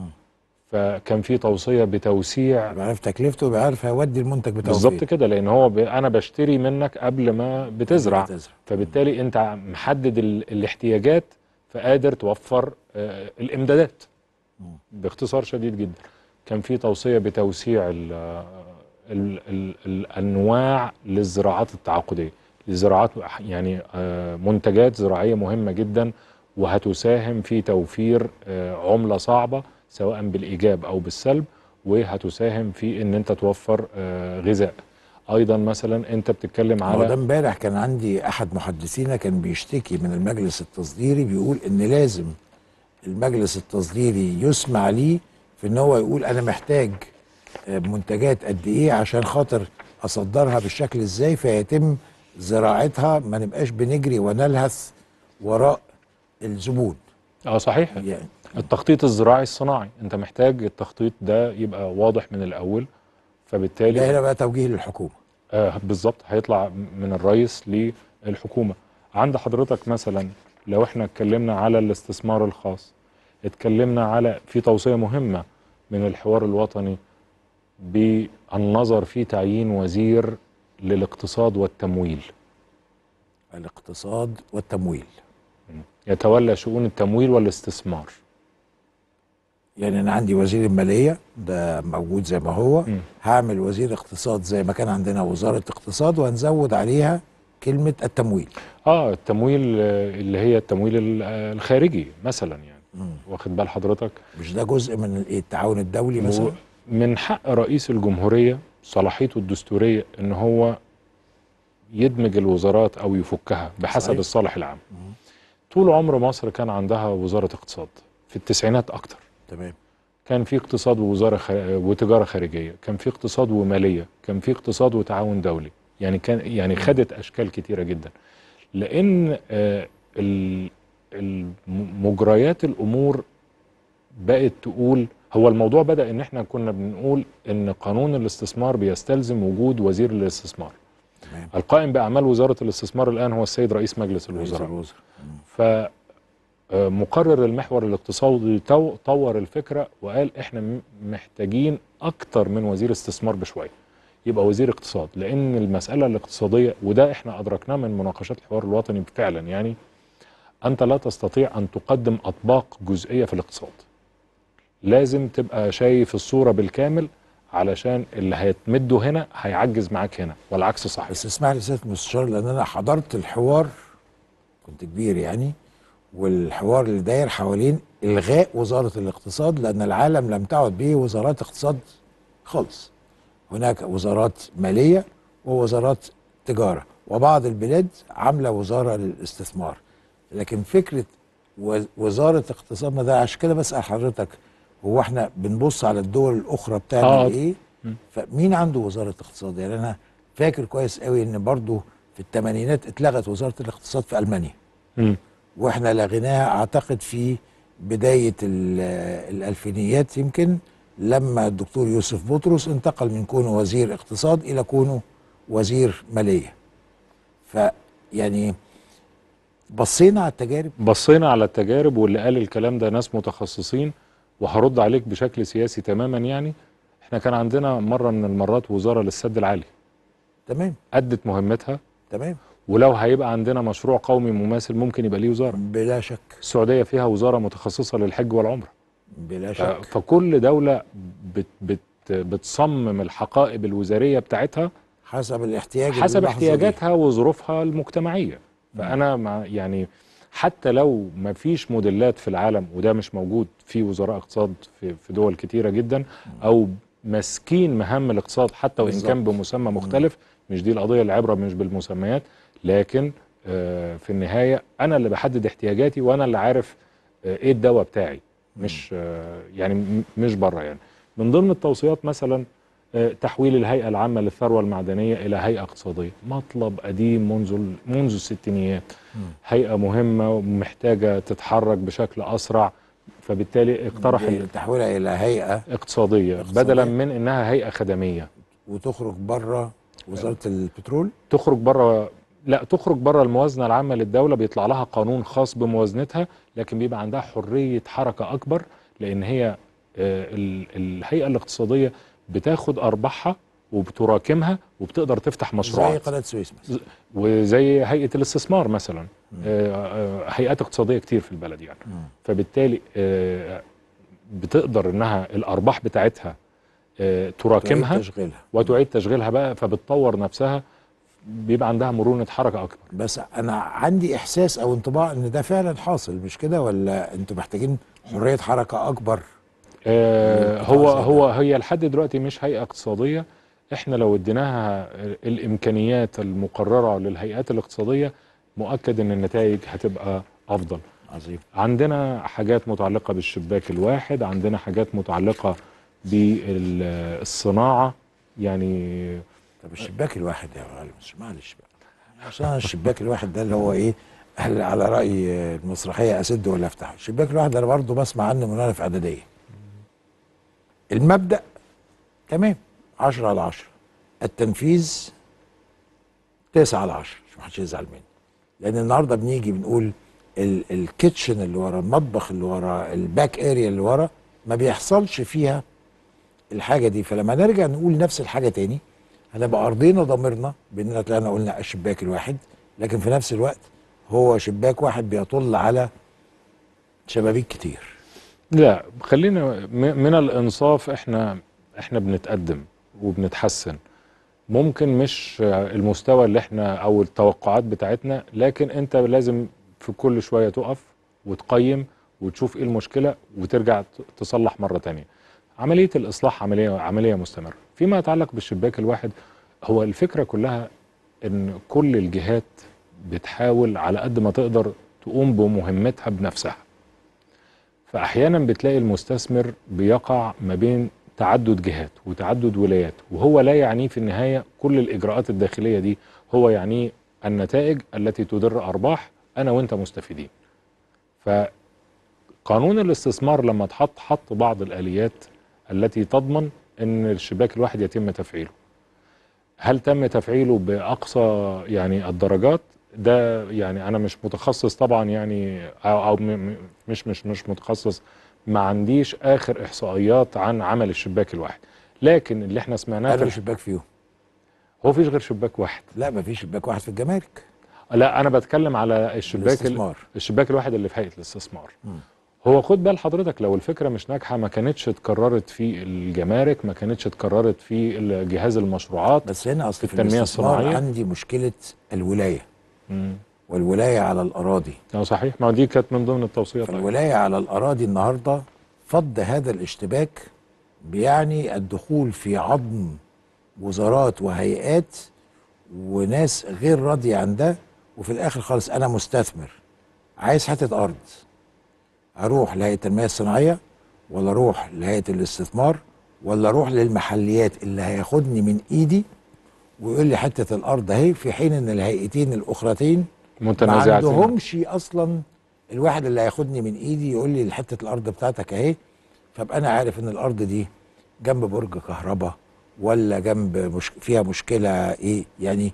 فكان في توصيه بتوسيع يبقى عارف تكلفته يبقى عارف هيودي المنتج بتاعه بالظبط فين. كده لان هو ب... انا بشتري منك قبل ما بتزرع بتزرع. فبالتالي انت محدد ال... الاحتياجات فقادر توفر آه الامدادات باختصار شديد جدا كان في توصيه بتوسيع ال... ال... ال... الانواع للزراعات التعاقديه لزراعات يعني آه منتجات زراعيه مهمه جدا وهتساهم في توفير آه عمله صعبه سواء بالايجاب او بالسلب وهتساهم في ان انت توفر آه غذاء ايضا مثلا انت بتتكلم هو ده على امبارح كان عندي احد محدثينا كان بيشتكي من المجلس التصديري بيقول ان لازم المجلس التصديري يسمع ليه في ان هو يقول انا محتاج آه، منتجات قد ايه عشان خاطر اصدرها بالشكل ازاي فيتم زراعتها ما نبقاش بنجري ونلهث وراء الزبون اه صحيح يعني التخطيط الزراعي الصناعي انت محتاج التخطيط ده يبقى واضح من الاول فبالتالي ده هنا بقى توجيه للحكومه آه بالظبط هيطلع من الرئيس للحكومه عند حضرتك مثلا لو احنا اتكلمنا على الاستثمار الخاص اتكلمنا على في توصيه مهمه من الحوار الوطني بالنظر في تعيين وزير للاقتصاد والتمويل الاقتصاد والتمويل يتولى شؤون التمويل والاستثمار يعني انا عندي وزير الماليه ده موجود زي ما هو م. هعمل وزير اقتصاد زي ما كان عندنا وزاره اقتصاد وهنزود عليها كلمه التمويل اه التمويل آه، اللي هي التمويل ال- آه، الخارجي مثلا يعني مم. واخد بال حضرتك مش ده جزء من الإيه؟ التعاون الدولي مثلا من حق رئيس الجمهورية صلاحيته الدستورية ان هو يدمج الوزارات او يفكها بحسب صحيح. الصالح العام طول عمر مصر كان عندها وزارة اقتصاد في التسعينات اكتر تمام كان في اقتصاد ووزارة خ... وتجارة خارجية كان في اقتصاد ومالية كان في اقتصاد وتعاون دولي يعني كان يعني خدت اشكال كتيرة جدا لان آه، ال- الم- مجريات الامور بقت تقول هو الموضوع بدأ ان احنا كنا بنقول ان قانون الاستثمار بيستلزم وجود وزير للاستثمار تمام القائم بأعمال وزارة الاستثمار الآن هو السيد رئيس مجلس رئيس الوزراء الوزراء فمقرر المحور الاقتصادي تو- طور الفكرة وقال احنا م- محتاجين اكتر من وزير استثمار بشوية يبقى وزير اقتصاد لان المسألة الاقتصادية وده احنا ادركناه من مناقشات الحوار الوطني فعلا يعني انت لا تستطيع ان تقدم اطباق جزئية في الاقتصاد لازم تبقى شايف الصورة بالكامل علشان اللي هيتمده هنا هيعجز معاك هنا والعكس صحيح بس اسمح لي سياده المستشار لان انا حضرت الحوار كنت كبير يعني والحوار اللي داير حوالين الغاء وزاره الاقتصاد لان العالم لم تعد به وزارات اقتصاد خالص هناك وزارات ماليه ووزارات تجاره وبعض البلاد عامله وزاره للاستثمار لكن فكره وز- وزاره اقتصادنا ده عشان كده بسال حضرتك هو احنا بنبص على الدول الاخرى بتعمل آه. ايه فمين عنده وزاره اقتصاد يعني انا فاكر كويس قوي ان برضو في الثمانينات اتلغت وزاره الاقتصاد في المانيا مم. واحنا لغيناها اعتقد في بدايه ال- الالفينيات يمكن لما الدكتور يوسف بطرس انتقل من كونه وزير اقتصاد الى كونه وزير ماليه فيعني بصينا على التجارب بصينا على التجارب واللي قال الكلام ده ناس متخصصين وهرد عليك بشكل سياسي تماما يعني احنا كان عندنا مرة من المرات وزارة للسد العالي تمام أدت مهمتها تمام ولو هيبقى عندنا مشروع قومي مماثل ممكن يبقى ليه وزارة بلا شك السعودية فيها وزارة متخصصة للحج والعمرة بلا ف- شك فكل دولة بت بت بتصمم الحقائب الوزارية بتاعتها حسب الاحتياج حسب اللحظة دي. احتياجاتها وظروفها المجتمعيه فانا مع يعني حتى لو ما فيش موديلات في العالم وده مش موجود في وزراء اقتصاد في, في دول كتيره جدا او ماسكين مهام الاقتصاد حتى وان بالظبط. كان بمسمى مختلف مش دي القضيه العبره مش بالمسميات لكن آه، في النهايه انا اللي بحدد احتياجاتي وانا اللي عارف آه، ايه الدواء بتاعي مش آه، يعني م- مش بره يعني من ضمن التوصيات مثلا آه، تحويل الهيئة العامة للثروة المعدنية إلى هيئة اقتصادية مطلب قديم منذ ال- منذ الستينيات هيئة مهمة ومحتاجة تتحرك بشكل أسرع فبالتالي اقترح ال- تحويلها الى هيئه اقتصادية اقتصادية. بدلا من إنها هيئة خدمية وتخرج بره وزاره البترول تخرج بره لا تخرج بره الموازنة العامة للدولة بيطلع لها قانون خاص بموازنتها لكن بيبقى عندها حرية حركة أكبر لأن هي آه، ال- الهيئة الاقتصادية بتاخد أرباحها وبتراكمها وبتقدر تفتح زي مشروعات قناه السويس مثلا وزي هيئه الاستثمار مثلا آه، آه، هيئات اقتصاديه كتير في البلد يعني فبالتالي آه، بتقدر انها الارباح بتاعتها آه، تراكمها تعيد تشغيلها. وتعيد تشغيلها بقى فبتطور نفسها بيبقى عندها مرونه حركه اكبر بس انا عندي احساس او انطباع ان ده فعلا حاصل مش كده ولا انتوا محتاجين حريه حركه اكبر آه، للقطاع هو زي ده. هو هي لحد دلوقتي مش هيئه اقتصاديه احنا لو اديناها الامكانيات المقرره للهيئات الاقتصاديه مؤكد ان النتائج هتبقى افضل عظيم عندنا حاجات متعلقه بالشباك الواحد عندنا حاجات متعلقه بالصناعه يعني طب الشباك الواحد يا معلم مش معلش بقى عشان أنا الشباك الواحد ده اللي هو ايه هل على راي المسرحيه اسد ولا افتح الشباك الواحد انا برضه بسمع عنه من وانا في اعداديه المبدا تمام 10 على 10 التنفيذ 9 على 10 مش محدش يزعل مني لان النهارده بنيجي بنقول ال- الكيتشن اللي ورا المطبخ اللي ورا الباك اريا اللي ورا ما بيحصلش فيها الحاجه دي فلما نرجع نقول نفس الحاجه تاني هنبقى ارضينا ضميرنا باننا طلعنا قلنا الشباك الواحد لكن في نفس الوقت هو شباك واحد بيطل على شبابيك كتير لا خلينا م- من الانصاف احنا احنا بنتقدم وبنتحسن ممكن مش المستوى اللي احنا او التوقعات بتاعتنا لكن انت لازم في كل شويه تقف وتقيم وتشوف ايه المشكله وترجع ت- تصلح مره تانية عمليه الاصلاح عمليه عمليه مستمره فيما يتعلق بالشباك الواحد هو الفكره كلها ان كل الجهات بتحاول على قد ما تقدر تقوم بمهمتها بنفسها فاحيانا بتلاقي المستثمر بيقع ما بين تعدد جهات وتعدد ولايات وهو لا يعنيه في النهايه كل الاجراءات الداخليه دي هو يعنيه النتائج التي تدر ارباح انا وانت مستفيدين فقانون الاستثمار لما اتحط حط بعض الاليات التي تضمن ان الشباك الواحد يتم تفعيله هل تم تفعيله باقصى يعني الدرجات ده يعني انا مش متخصص طبعا يعني او, أو م- م- مش مش مش متخصص ما عنديش اخر احصائيات عن عمل الشباك الواحد لكن اللي احنا سمعناه انا في شباك فيهم هو مفيش غير شباك واحد لا ما فيش شباك واحد في الجمارك لا انا بتكلم على الشباك ال- الاستثمار. الشباك الواحد اللي في هيئه الاستثمار مم. هو خد بال حضرتك لو الفكره مش ناجحه ما كانتش اتكررت في الجمارك ما كانتش اتكررت في جهاز المشروعات بس هنا اصل في التنميه الاستثمار الصناعيه عندي مشكله الولايه مم. والولايه على الاراضي اه صحيح ما دي كانت من ضمن التوصيات فالولايه على الاراضي النهارده فض هذا الاشتباك بيعني الدخول في عظم وزارات وهيئات وناس غير راضيه عن ده وفي الاخر خالص انا مستثمر عايز حته ارض اروح لهيئه التنميه الصناعيه ولا اروح لهيئه الاستثمار ولا اروح للمحليات اللي هياخدني من ايدي ويقول لي حته الارض اهي في حين ان الهيئتين الاخرتين ما متنازعتين عندهمش اصلا الواحد اللي هياخدني من ايدي يقول لي حته الارض بتاعتك اهي فابقى انا عارف ان الارض دي جنب برج كهرباء ولا جنب مش فيها مشكله ايه يعني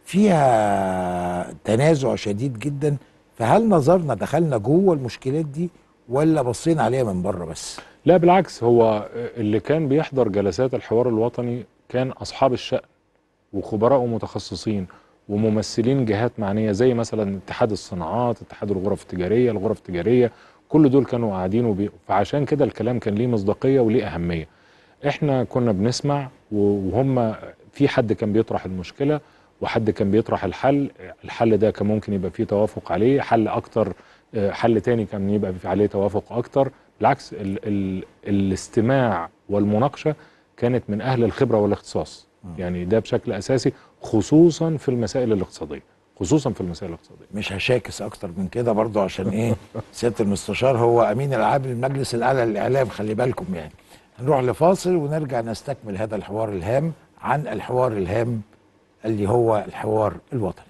فيها تنازع شديد جدا فهل نظرنا دخلنا جوه المشكلات دي ولا بصينا عليها من بره بس لا بالعكس هو اللي كان بيحضر جلسات الحوار الوطني كان اصحاب الشأن وخبراء ومتخصصين وممثلين جهات معنيه زي مثلا اتحاد الصناعات اتحاد الغرف التجاريه الغرف التجاريه كل دول كانوا قاعدين وبي... فعشان كده الكلام كان ليه مصداقيه وليه اهميه احنا كنا بنسمع وهم في حد كان بيطرح المشكله وحد كان بيطرح الحل الحل ده كان ممكن يبقى فيه توافق عليه حل اكتر آه، حل تاني كان يبقى في عليه توافق اكتر بالعكس ال ال الاستماع والمناقشه كانت من اهل الخبره والاختصاص يعني ده بشكل اساسي خصوصا في المسائل الاقتصاديه خصوصا في المسائل الاقتصاديه مش هشاكس اكتر من كده برضو عشان ايه سياده المستشار هو امين العام للمجلس الاعلى للاعلام خلي بالكم يعني نروح لفاصل ونرجع نستكمل هذا الحوار الهام عن الحوار الهام اللي هو الحوار الوطني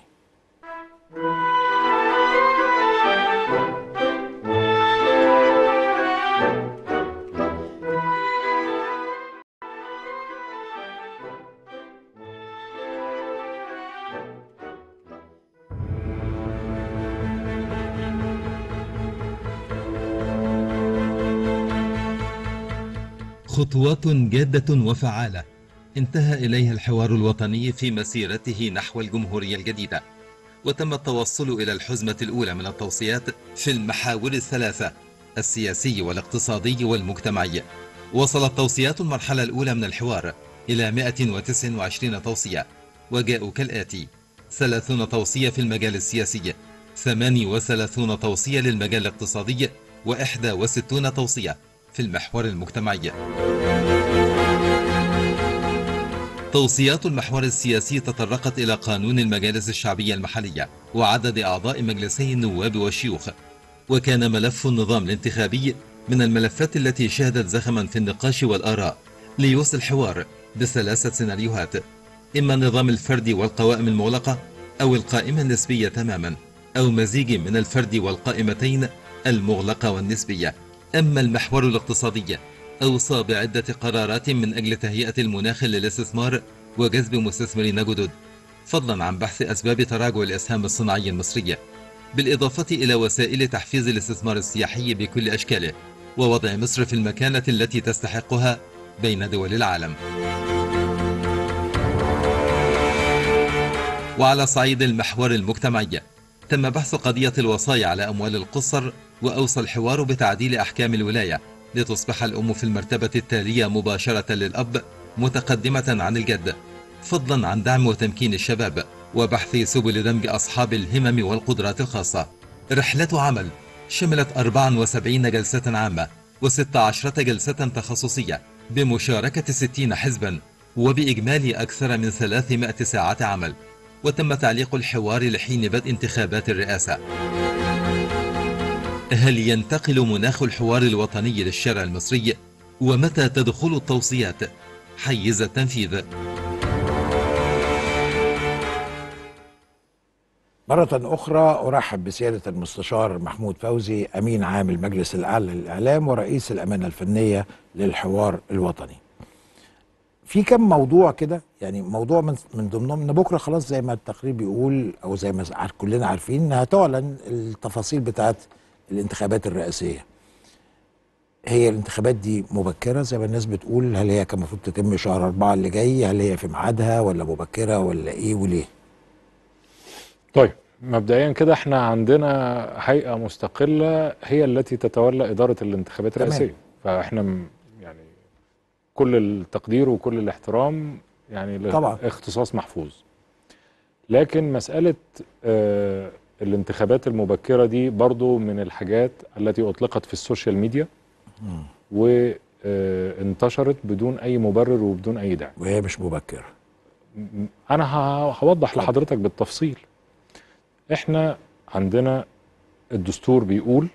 خطوات جادة وفعالة انتهى إليها الحوار الوطني في مسيرته نحو الجمهورية الجديدة وتم التوصل إلى الحزمة الأولى من التوصيات في المحاور الثلاثة السياسي والاقتصادي والمجتمعي وصلت توصيات المرحلة الأولى من الحوار إلى 129 توصية وجاءوا كالآتي 30 توصية في المجال السياسي 38 توصية للمجال الاقتصادي و61 توصية في المحور المجتمعي توصيات المحور السياسي تطرقت إلى قانون المجالس الشعبية المحلية وعدد أعضاء مجلسي النواب والشيوخ وكان ملف النظام الانتخابي من الملفات التي شهدت زخما في النقاش والآراء ليوصل الحوار بثلاثة سيناريوهات إما النظام الفردي والقوائم المغلقة أو القائمة النسبية تماما أو مزيج من الفرد والقائمتين المغلقة والنسبية أما المحور الاقتصادي أوصى بعدة قرارات من أجل تهيئة المناخ للاستثمار وجذب مستثمرين جدد فضلا عن بحث أسباب تراجع الإسهام الصناعي المصري بالإضافة إلى وسائل تحفيز الاستثمار السياحي بكل أشكاله ووضع مصر في المكانة التي تستحقها بين دول العالم وعلى صعيد المحور المجتمعي تم بحث قضية الوصايا على أموال القصر وأوصى الحوار بتعديل أحكام الولاية لتصبح الأم في المرتبة التالية مباشرة للأب متقدمة عن الجد فضلا عن دعم وتمكين الشباب وبحث سبل دمج أصحاب الهمم والقدرات الخاصة رحلة عمل شملت 74 جلسة عامة و16 جلسة تخصصية بمشاركة 60 حزبا وبإجمالي أكثر من 300 ساعة عمل وتم تعليق الحوار لحين بدء انتخابات الرئاسة هل ينتقل مناخ الحوار الوطني للشارع المصري ومتى تدخل التوصيات حيز التنفيذ مرة أخرى أرحب بسيادة المستشار محمود فوزي أمين عام المجلس الأعلى للإعلام ورئيس الأمانة الفنية للحوار الوطني في كم موضوع كده يعني موضوع من من ضمنهم ان بكره خلاص زي ما التقرير بيقول او زي ما عار- كلنا عارفين انها تعلن التفاصيل بتاعت الانتخابات الرئاسيه. هي الانتخابات دي مبكره زي ما الناس بتقول هل هي كان المفروض تتم شهر أربعة اللي جاي هل هي في ميعادها ولا مبكره ولا ايه وليه؟ طيب مبدئيا كده احنا عندنا هيئه مستقله هي التي تتولى اداره الانتخابات تمام. الرئاسيه فاحنا م- يعني كل التقدير وكل الاحترام يعني ل- طبعا. اختصاص محفوظ لكن مساله آه الانتخابات المبكره دي برضو من الحاجات التي اطلقت في السوشيال ميديا وانتشرت بدون اي مبرر وبدون اي داعي وهي مش مبكره م- انا ه- هوضح لحضرتك بالتفصيل احنا عندنا الدستور بيقول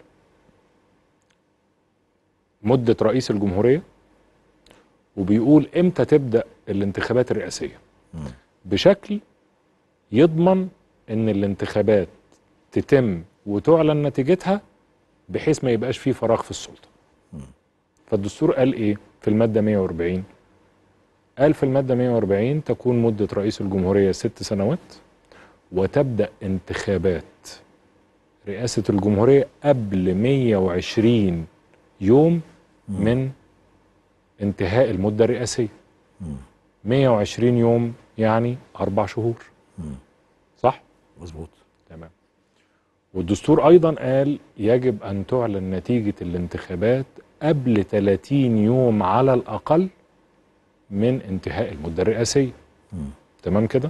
مدة رئيس الجمهورية وبيقول امتى تبدأ الانتخابات الرئاسية بشكل يضمن ان الانتخابات تتم وتعلن نتيجتها بحيث ما يبقاش فيه فراغ في السلطة فالدستور قال ايه في المادة 140 قال في المادة 140 تكون مدة رئيس الجمهورية ست سنوات وتبدأ انتخابات رئاسة الجمهورية قبل 120 يوم من انتهاء المدة الرئاسية 120 يوم يعني أربع شهور صح؟ مظبوط تمام والدستور أيضا قال يجب أن تعلن نتيجة الانتخابات قبل 30 يوم على الأقل من انتهاء المدة الرئاسية تمام كده؟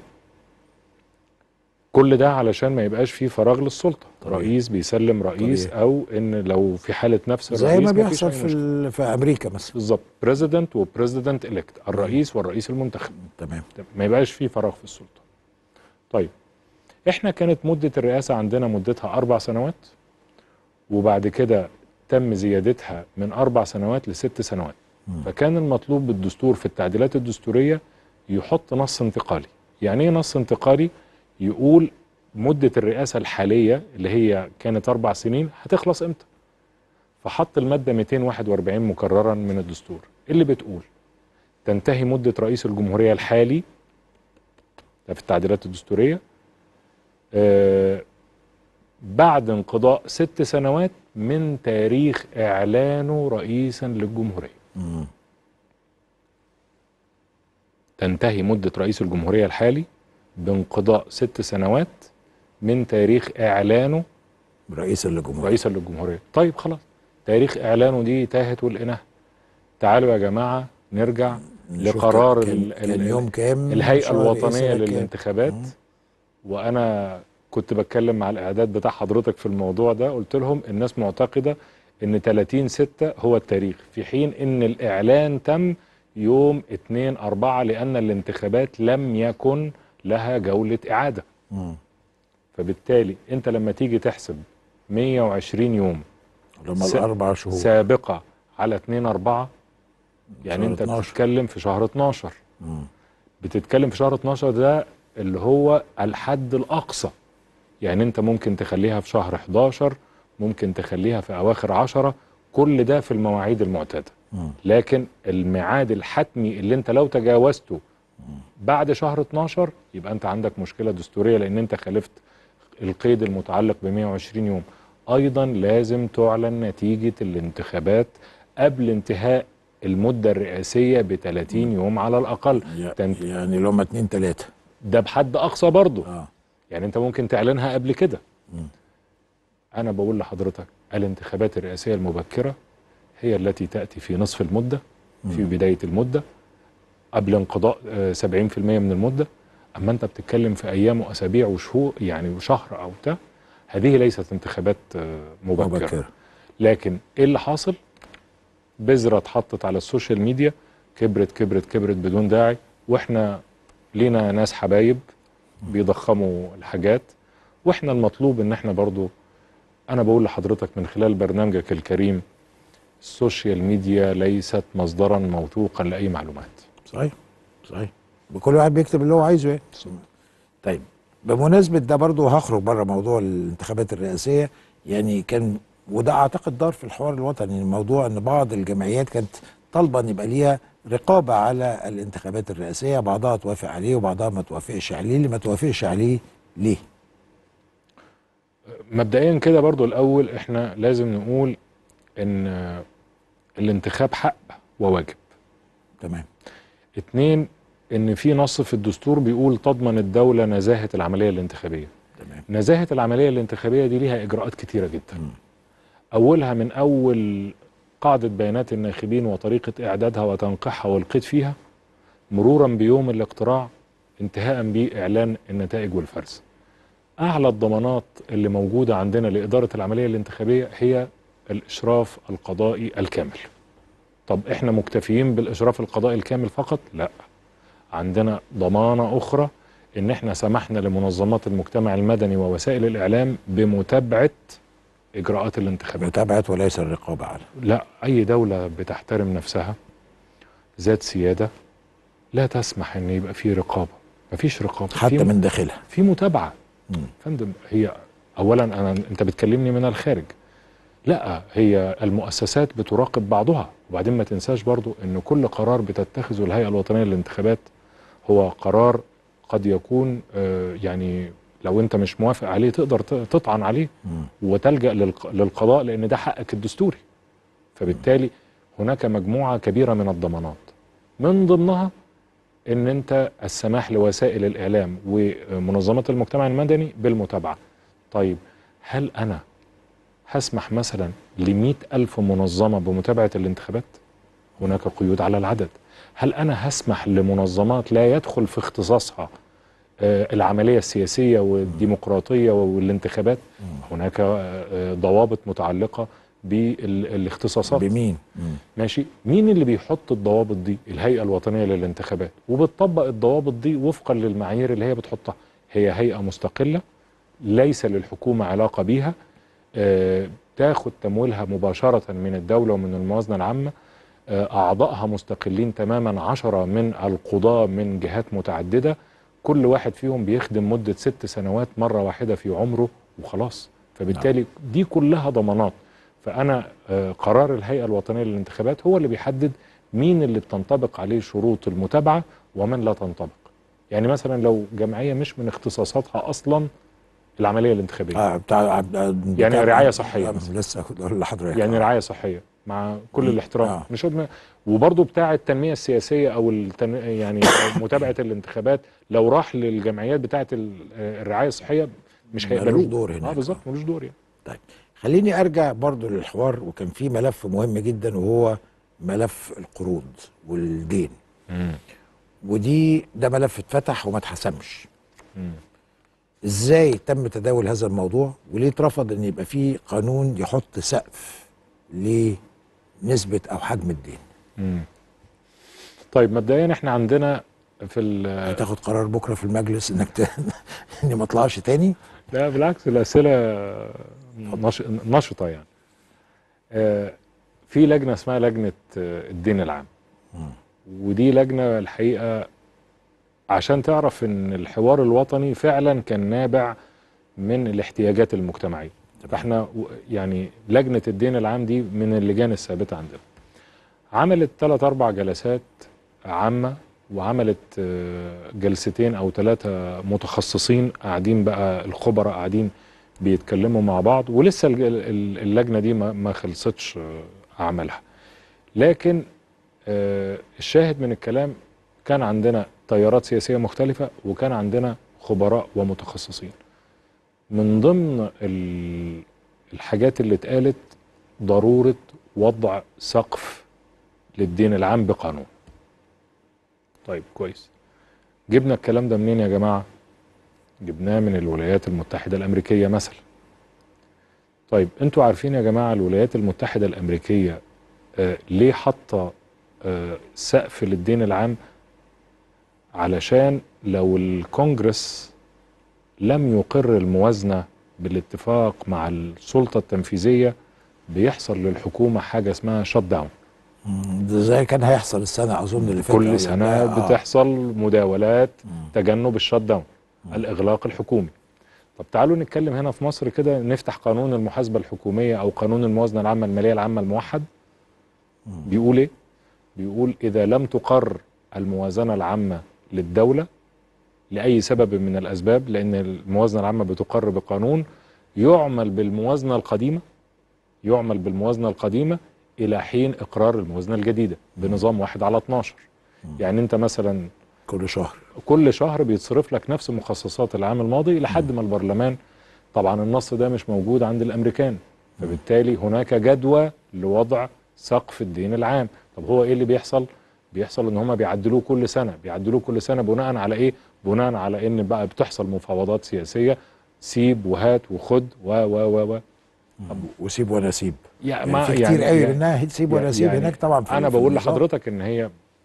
كل ده علشان ما يبقاش فيه فراغ للسلطة رئيس بيسلم رئيس طبيعي. أو إن لو في حالة نفس زي الرئيس ما مفيش بيحصل أي في مشكلة. ال- في امريكا مثلا بالظبط بريزيدنت وبريزيدنت الكت الرئيس والرئيس المنتخب تمام ما يبقاش فيه فراغ في السلطه طيب احنا كانت مده الرئاسه عندنا مدتها اربع سنوات وبعد كده تم زيادتها من اربع سنوات لست سنوات فكان المطلوب بالدستور في التعديلات الدستوريه يحط نص انتقالي يعني ايه نص انتقالي يقول مده الرئاسه الحاليه اللي هي كانت اربع سنين هتخلص امتى فحط الماده 241 مكررا من الدستور اللي بتقول تنتهي مده رئيس الجمهوريه الحالي ده في التعديلات الدستوريه آه بعد انقضاء ست سنوات من تاريخ اعلانه رئيسا للجمهوريه تنتهي مده رئيس الجمهوريه الحالي بانقضاء ست سنوات من تاريخ اعلانه رئيسا للجمهوريه رئيسا للجمهوريه طيب خلاص تاريخ اعلانه دي تاهت ولقيناها تعالوا يا جماعه نرجع نشوف لقرار كان- ال- كان ال- يوم كام الهيئه شهر إيه الوطنيه سنة كام؟ للانتخابات وانا كنت بتكلم مع الاعداد بتاع حضرتك في الموضوع ده قلت لهم الناس معتقده ان 30 6 هو التاريخ في حين ان الاعلان تم يوم 2 4 لان الانتخابات لم يكن لها جوله اعاده مم. فبالتالي انت لما تيجي تحسب 120 يوم لما س- الاربع شهور سابقه على 2 4 يعني شهر انت 12. بتتكلم في شهر 12 مم. بتتكلم في شهر 12 ده اللي هو الحد الاقصى يعني انت ممكن تخليها في شهر 11 ممكن تخليها في اواخر 10 كل ده في المواعيد المعتاده لكن الميعاد الحتمي اللي انت لو تجاوزته بعد شهر 12 يبقى انت عندك مشكله دستوريه لان انت خالفت القيد المتعلق ب 120 يوم ايضا لازم تعلن نتيجه الانتخابات قبل انتهاء المده الرئاسيه ب 30 يوم على الاقل تنت... يعني لو ما اتنين تلاته ده بحد اقصى برضه آه. يعني انت ممكن تعلنها قبل كده انا بقول لحضرتك الانتخابات الرئاسيه المبكره هي التي تاتي في نصف المده في بدايه المده قبل انقضاء آه، 70% من المده اما انت بتتكلم في ايام واسابيع وشهور يعني وشهر او بتاع هذه ليست انتخابات آه، مبكره, مبكرة. مبكرة. لكن ايه اللي حاصل بذره اتحطت على السوشيال ميديا كبرت كبرت كبرت بدون داعي واحنا لينا ناس حبايب بيضخموا الحاجات واحنا المطلوب ان احنا برضو انا بقول لحضرتك من خلال برنامجك الكريم السوشيال ميديا ليست مصدرا موثوقا لاي معلومات صحيح صحيح كل واحد بيكتب اللي هو عايزه يعني طيب بمناسبة ده برضو هخرج بره موضوع الانتخابات الرئاسية يعني كان وده اعتقد دار في الحوار الوطني الموضوع ان بعض الجمعيات كانت طالبة ان يبقى ليها رقابة على الانتخابات الرئاسية بعضها توافق عليه وبعضها ما توافقش عليه اللي ما توافقش عليه ليه؟ مبدئيا كده برضو الاول احنا لازم نقول ان آه، الانتخاب حق وواجب تمام اتنين ان في نص في الدستور بيقول تضمن الدولة نزاهة العملية الانتخابية تمام نزاهة العملية الانتخابية دي ليها اجراءات كتيرة جدا اولها من اول قاعدة بيانات الناخبين وطريقة اعدادها وتنقيحها والقيد فيها مرورا بيوم الاقتراع انتهاء باعلان النتائج والفرز اعلى الضمانات اللي موجودة عندنا لادارة العملية الانتخابية هي الاشراف القضائي الكامل طب احنا مكتفيين بالاشراف القضائي الكامل فقط لا عندنا ضمانة اخرى ان احنا سمحنا لمنظمات المجتمع المدني ووسائل الاعلام بمتابعة اجراءات الانتخابات متابعة وليس الرقابة على لا اي دولة بتحترم نفسها ذات سيادة لا تسمح ان يبقى في رقابة مفيش رقابة حتى في- من داخلها في متابعة فندم هي اولا انا انت بتكلمني من الخارج لا هي المؤسسات بتراقب بعضها وبعدين ما تنساش برضو ان كل قرار بتتخذه الهيئة الوطنية للانتخابات هو قرار قد يكون آه، يعني لو انت مش موافق عليه تقدر ت- تطعن عليه وتلجأ للق- للقضاء لان ده حقك الدستوري فبالتالي هناك مجموعة كبيرة من الضمانات من ضمنها ان انت السماح لوسائل الاعلام ومنظمات المجتمع المدني بالمتابعة طيب هل انا هسمح مثلا ل ألف منظمة بمتابعة الانتخابات هناك قيود على العدد هل أنا هسمح لمنظمات لا يدخل في اختصاصها آه، العملية السياسية والديمقراطية والانتخابات هناك آه، آه، ضوابط متعلقة بالاختصاصات بمين؟ ماشي مين اللي بيحط الضوابط دي الهيئة الوطنية للانتخابات وبتطبق الضوابط دي وفقا للمعايير اللي هي بتحطها هي هيئة مستقلة ليس للحكومة علاقة بيها آه، تاخد تمويلها مباشرة من الدولة ومن الموازنة العامة آه، أعضائها مستقلين تماما عشرة من القضاة من جهات متعددة كل واحد فيهم بيخدم مدة ست سنوات مرة واحدة في عمره وخلاص فبالتالي دي كلها ضمانات فأنا آه، قرار الهيئة الوطنية للانتخابات هو اللي بيحدد مين اللي بتنطبق عليه شروط المتابعة ومن لا تنطبق يعني مثلا لو جمعية مش من اختصاصاتها أصلا العملية الانتخابية اه بتاع يعني بتاع- رعاية صحية آه، مثلا. لسه كنت اقول لحضرتك يعني آه. رعاية صحية مع كل مم. الاحترام آه. مش قد- وبرضه بتاع التنمية السياسية أو التن... يعني متابعة الانتخابات لو راح للجمعيات بتاعة ال- الرعاية الصحية مش ملوش هيقبلوه دور هناك. اه بالظبط ملوش دور يعني طيب خليني ارجع برضو للحوار وكان في ملف مهم جدا وهو ملف القروض والدين ودي ده ملف اتفتح وما اتحسمش ازاي تم تداول هذا الموضوع وليه اترفض ان يبقى في قانون يحط سقف لنسبة او حجم الدين مم. طيب مبدئيا احنا عندنا في ال هتاخد قرار بكره في المجلس انك ت... اني ما اطلعش تاني لا بالعكس الأسئلة نش... نشطة يعني آه في لجنة اسمها لجنة آه، الدين العام ودي لجنة الحقيقة عشان تعرف ان الحوار الوطني فعلا كان نابع من الاحتياجات المجتمعيه فاحنا و- يعني لجنه الدين العام دي من اللجان الثابته عندنا عملت ثلاث اربع جلسات عامه وعملت آه، جلستين او ثلاثه متخصصين قاعدين بقى الخبراء قاعدين بيتكلموا مع بعض ولسه الج- ال- اللجنه دي ما ما خلصتش آه، اعمالها لكن آه، الشاهد من الكلام كان عندنا تيارات سياسيه مختلفه وكان عندنا خبراء ومتخصصين من ضمن ال- الحاجات اللي اتقالت ضروره وضع سقف للدين العام بقانون طيب كويس جبنا الكلام ده منين يا جماعه جبناه من الولايات المتحده الامريكيه مثلا طيب انتوا عارفين يا جماعه الولايات المتحده الامريكيه آه ليه حاطه آه سقف للدين العام علشان لو الكونجرس لم يقر الموازنه بالاتفاق مع السلطه التنفيذيه بيحصل للحكومه حاجه اسمها شت داون مم، ده زي كان هيحصل السنه اظن اللي فاتت أو كل اللي سنه قبلها. آه. بتحصل مداولات تجنب الشت داون الاغلاق الحكومي طب تعالوا نتكلم هنا في مصر كده نفتح قانون المحاسبه الحكوميه او قانون الموازنه العامه الماليه العامه الموحد بيقول ايه بيقول اذا لم تقر الموازنه العامه للدوله لاي سبب من الاسباب لان الموازنه العامه بتقر بقانون يعمل بالموازنه القديمه يعمل بالموازنه القديمه الى حين اقرار الموازنه الجديده بنظام واحد على 12 يعني انت مثلا كل شهر كل شهر بيتصرف لك نفس مخصصات العام الماضي لحد ما البرلمان طبعا النص ده مش موجود عند الامريكان فبالتالي هناك جدوى لوضع سقف الدين العام طب هو ايه اللي بيحصل بيحصل ان هم بيعدلوه كل سنه بيعدلوه كل سنه بناء على ايه بناء على ان بقى بتحصل مفاوضات سياسيه سيب وهات وخد و و و و وسيب ولا سيب يعني, يعني في كتير قوي منها سيب ولا سيب هناك طبعا في انا في بقول النظام. لحضرتك ان هي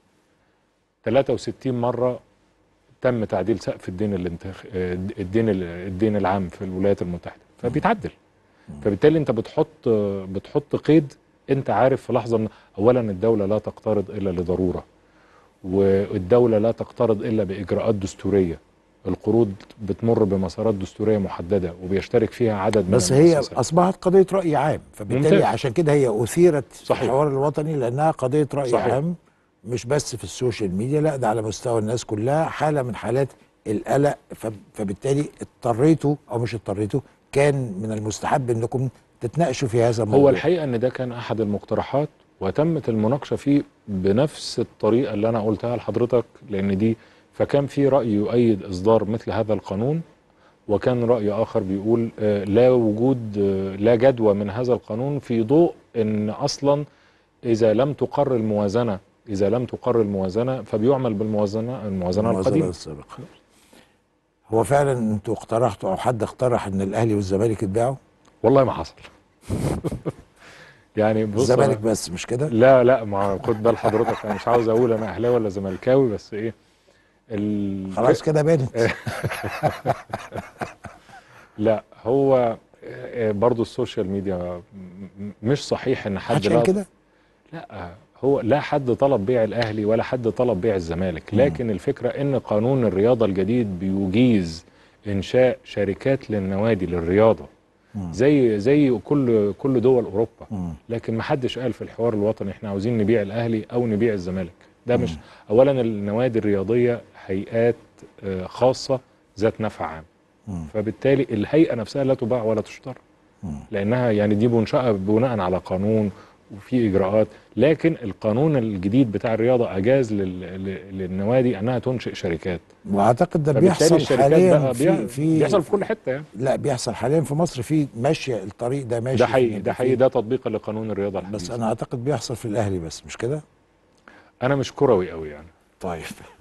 63 مره تم تعديل سقف الدين الانتخ... آه، الدين ال- الدين العام في الولايات المتحده فبيتعدل فبالتالي انت بتحط بتحط قيد انت عارف في لحظه ان اولا الدوله لا تقترض الا لضروره والدوله لا تقترض الا باجراءات دستوريه القروض بتمر بمسارات دستوريه محدده وبيشترك فيها عدد من بس هي المؤسسات. اصبحت قضيه راي عام فبالتالي ممتاز. عشان كده هي اثيرت في صحيح. الحوار الوطني لانها قضيه راي صحيح. عام مش بس في السوشيال ميديا لا ده على مستوى الناس كلها حاله من حالات القلق فب- فبالتالي اضطريتوا او مش اضطريتوا كان من المستحب انكم تتناقشوا في هذا الموضوع هو الحقيقه ان ده كان احد المقترحات وتمت المناقشه فيه بنفس الطريقه اللي انا قلتها لحضرتك لان دي فكان في راي يؤيد اصدار مثل هذا القانون وكان راي اخر بيقول آه، لا وجود آه، لا جدوى من هذا القانون في ضوء ان اصلا اذا لم تقر الموازنه اذا لم تقر الموازنه فبيعمل بالموازنه الموازنه الموازنة القديمه السابقة. هو فعلا انتوا اقترحتوا او حد اقترح ان الاهلي والزمالك يتباعوا والله ما حصل يعني بص الزمالك أنا- بس مش كده لا لا ما خد بال حضرتك انا مش عاوز اقول انا اهلاوي ولا زملكاوي بس ايه ال... خلاص كده بانت لا هو آه، برضو السوشيال ميديا م- م- مش صحيح ان حد محدش لا قال كده لا هو لا حد طلب بيع الاهلي ولا حد طلب بيع الزمالك لكن الفكره ان قانون الرياضه الجديد بيجيز انشاء شركات للنوادي للرياضه زي زي كل كل دول اوروبا لكن ما حدش قال في الحوار الوطني احنا عاوزين نبيع الاهلي او نبيع الزمالك ده مش اولا النوادي الرياضيه هيئات آه، خاصه ذات نفع عام فبالتالي الهيئه نفسها لا تباع ولا تشترى لانها يعني دي منشاه بناء على قانون وفي اجراءات لكن القانون الجديد بتاع الرياضه اجاز لل- لل- للنوادي انها تنشئ شركات واعتقد ده فبالتالي بيحصل الشركات حاليا بقى بيع- في في بيحصل في كل حته يعني لا بيحصل حاليا في مصر في ماشيه الطريق ده ماشي ده في حقيقي إن ده في- حقيقي ده تطبيقا لقانون الرياضه الحديث بس انا اعتقد بيحصل في الاهلي بس مش كده انا مش كروي قوي يعني طيب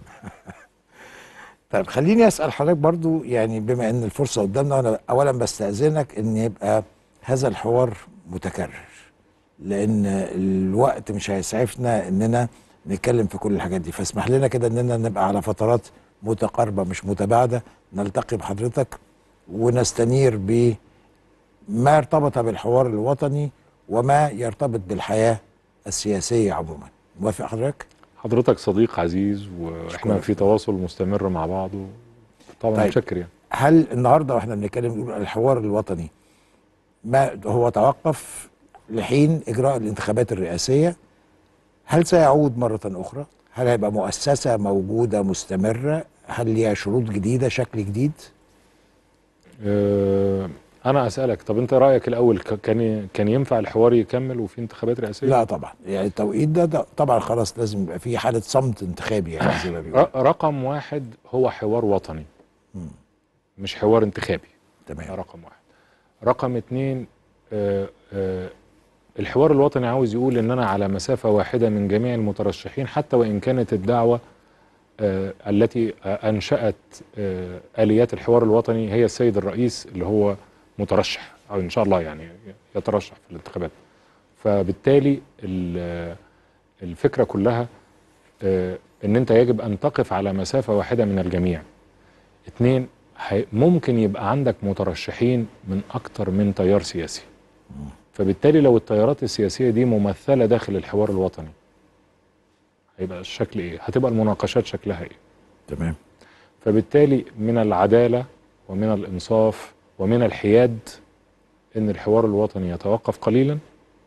طيب خليني اسال حضرتك برضو يعني بما ان الفرصه قدامنا وانا اولا بستاذنك ان يبقى هذا الحوار متكرر لان الوقت مش هيسعفنا اننا نتكلم في كل الحاجات دي فاسمح لنا كده اننا نبقى على فترات متقاربه مش متباعده نلتقي بحضرتك ونستنير بما ارتبط بالحوار الوطني وما يرتبط بالحياه السياسيه عموما موافق حضرتك حضرتك صديق عزيز واحنا أشكرك. في تواصل مستمر مع بعض و- طبعا طيب. متشكر يعني هل النهارده واحنا بنتكلم بنقول الحوار الوطني ما هو توقف لحين اجراء الانتخابات الرئاسيه هل سيعود مره اخرى؟ هل هيبقى مؤسسه موجوده مستمره؟ هل ليها شروط جديده شكل جديد؟ آه، انا اسالك طب انت رايك الاول ك- كان كان ينفع الحوار يكمل وفي انتخابات رئاسيه لا طبعا يعني التوقيت ده, ده طبعا خلاص لازم يبقى في حاله صمت انتخابي يعني زي ما بيقولوا ر- رقم واحد هو حوار وطني مش حوار انتخابي تمام ده رقم واحد رقم اتنين آه آه الحوار الوطني عاوز يقول ان انا على مسافة واحدة من جميع المترشحين حتى وان كانت الدعوة آه التي آه انشأت آه اليات الحوار الوطني هي السيد الرئيس اللي هو مترشح او ان شاء الله يعني يترشح في الانتخابات فبالتالي ال- الفكرة كلها آه، ان انت يجب ان تقف على مسافة واحدة من الجميع اتنين هي- ممكن يبقى عندك مترشحين من اكتر من تيار سياسي فبالتالي لو التيارات السياسية دي ممثلة داخل الحوار الوطني هيبقى الشكل ايه هتبقى المناقشات شكلها ايه تمام فبالتالي من العدالة ومن الإنصاف ومن الحياد إن الحوار الوطني يتوقف قليلا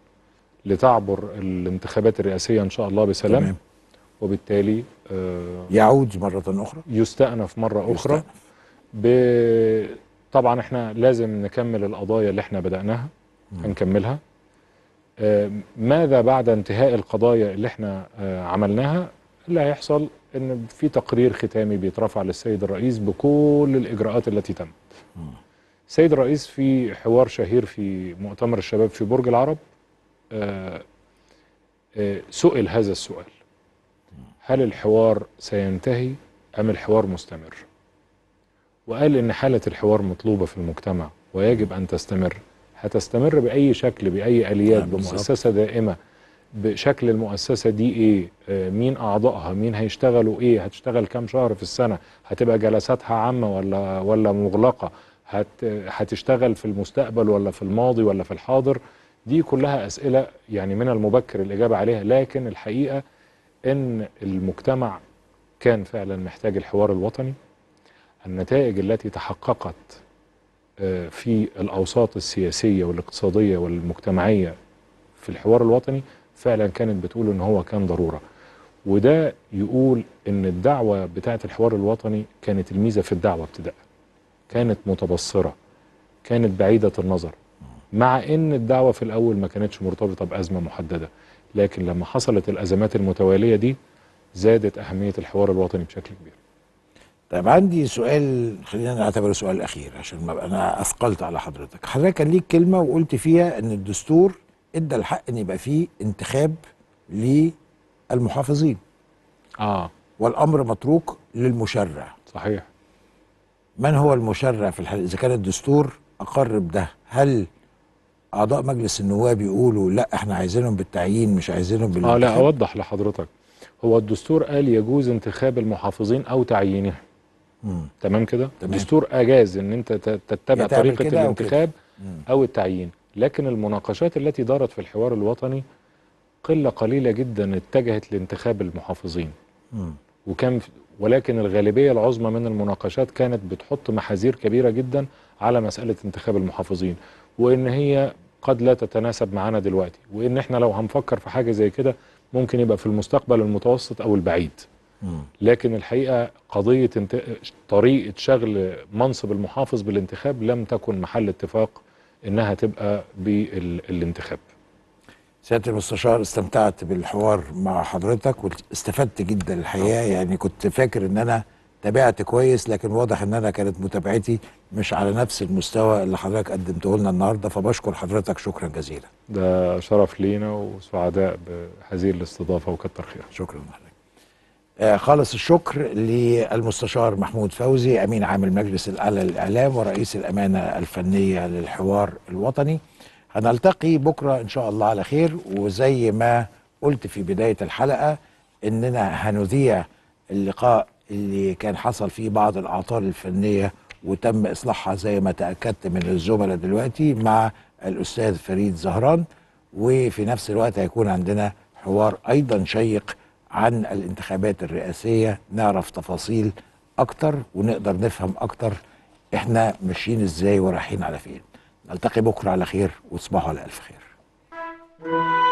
لتعبر الانتخابات الرئاسية إن شاء الله بسلام تمام. وبالتالي آه، يعود مره اخرى يستأنف مرة أخرى ب... طبعا احنا لازم نكمل القضايا اللي احنا بدأناها هنكملها آه، ماذا بعد انتهاء القضايا اللي احنا آه، عملناها اللي هيحصل ان في تقرير ختامي بيترفع للسيد الرئيس بكل الاجراءات التي تمت السيد الرئيس في حوار شهير في مؤتمر الشباب في برج العرب آه، آه، سئل هذا السؤال هل الحوار سينتهي ام الحوار مستمر وقال ان حاله الحوار مطلوبه في المجتمع ويجب ان تستمر هتستمر باي شكل باي اليات نعم، بالظبط. بمؤسسه دائمه بشكل المؤسسه دي ايه آه، مين اعضائها مين هيشتغلوا ايه هتشتغل كام شهر في السنه هتبقى جلساتها عامه ولا ولا مغلقه هت هتشتغل في المستقبل ولا في الماضي ولا في الحاضر دي كلها اسئله يعني من المبكر الاجابه عليها لكن الحقيقه ان المجتمع كان فعلا محتاج الحوار الوطني النتائج التي تحققت آه، في الاوساط السياسيه والاقتصاديه والمجتمعيه في الحوار الوطني فعلا كانت بتقول ان هو كان ضروره وده يقول ان الدعوه بتاعه الحوار الوطني كانت الميزه في الدعوه ابتداء كانت متبصره كانت بعيده النظر مع ان الدعوه في الاول ما كانتش مرتبطه بازمه محدده لكن لما حصلت الازمات المتواليه دي زادت اهميه الحوار الوطني بشكل كبير طيب عندي سؤال خلينا نعتبره سؤال اخير عشان ما أبقى انا اثقلت على حضرتك حضرتك كان ليك كلمه وقلت فيها ان الدستور ادى الحق ان يبقى فيه انتخاب للمحافظين اه والامر متروك للمشرع صحيح من هو المشرع في الحال اذا كان الدستور اقر بده هل اعضاء مجلس النواب يقولوا لا احنا عايزينهم بالتعيين مش عايزينهم اه بالانتخاب لا اوضح لحضرتك هو الدستور قال يجوز انتخاب المحافظين او تعيينهم مم. تمام كده تمام. الدستور اجاز ان انت ت- تتبع يا تعمل طريقه كده أو الانتخاب كده. مم. او التعيين لكن المناقشات التي دارت في الحوار الوطني قله قليله جدا اتجهت لانتخاب المحافظين مم. وكان ولكن الغالبيه العظمى من المناقشات كانت بتحط محاذير كبيره جدا على مساله انتخاب المحافظين وان هي قد لا تتناسب معانا دلوقتي وان احنا لو هنفكر في حاجه زي كده ممكن يبقى في المستقبل المتوسط او البعيد مم. لكن الحقيقه قضيه انت... طريقه شغل منصب المحافظ بالانتخاب لم تكن محل اتفاق انها تبقى بالانتخاب سياده المستشار استمتعت بالحوار مع حضرتك واستفدت جدا الحقيقه يعني كنت فاكر ان انا تابعت كويس لكن واضح ان انا كانت متابعتي مش على نفس المستوى اللي حضرتك قدمته لنا النهارده فبشكر حضرتك شكرا جزيلا ده شرف لينا وسعداء بهذه الاستضافه وكتر خيرك شكرا لحضرتك آه خالص الشكر للمستشار محمود فوزي امين عام المجلس الاعلى للاعلام ورئيس الامانه الفنيه للحوار الوطني هنلتقي بكره ان شاء الله على خير وزي ما قلت في بدايه الحلقه اننا هنذيع اللقاء اللي كان حصل فيه بعض الاعطال الفنيه وتم اصلاحها زي ما تاكدت من الزملاء دلوقتي مع الاستاذ فريد زهران وفي نفس الوقت هيكون عندنا حوار ايضا شيق عن الانتخابات الرئاسيه نعرف تفاصيل اكتر ونقدر نفهم اكتر احنا ماشيين ازاي ورايحين على فين نلتقي بكره على خير وتصبحوا على الف خير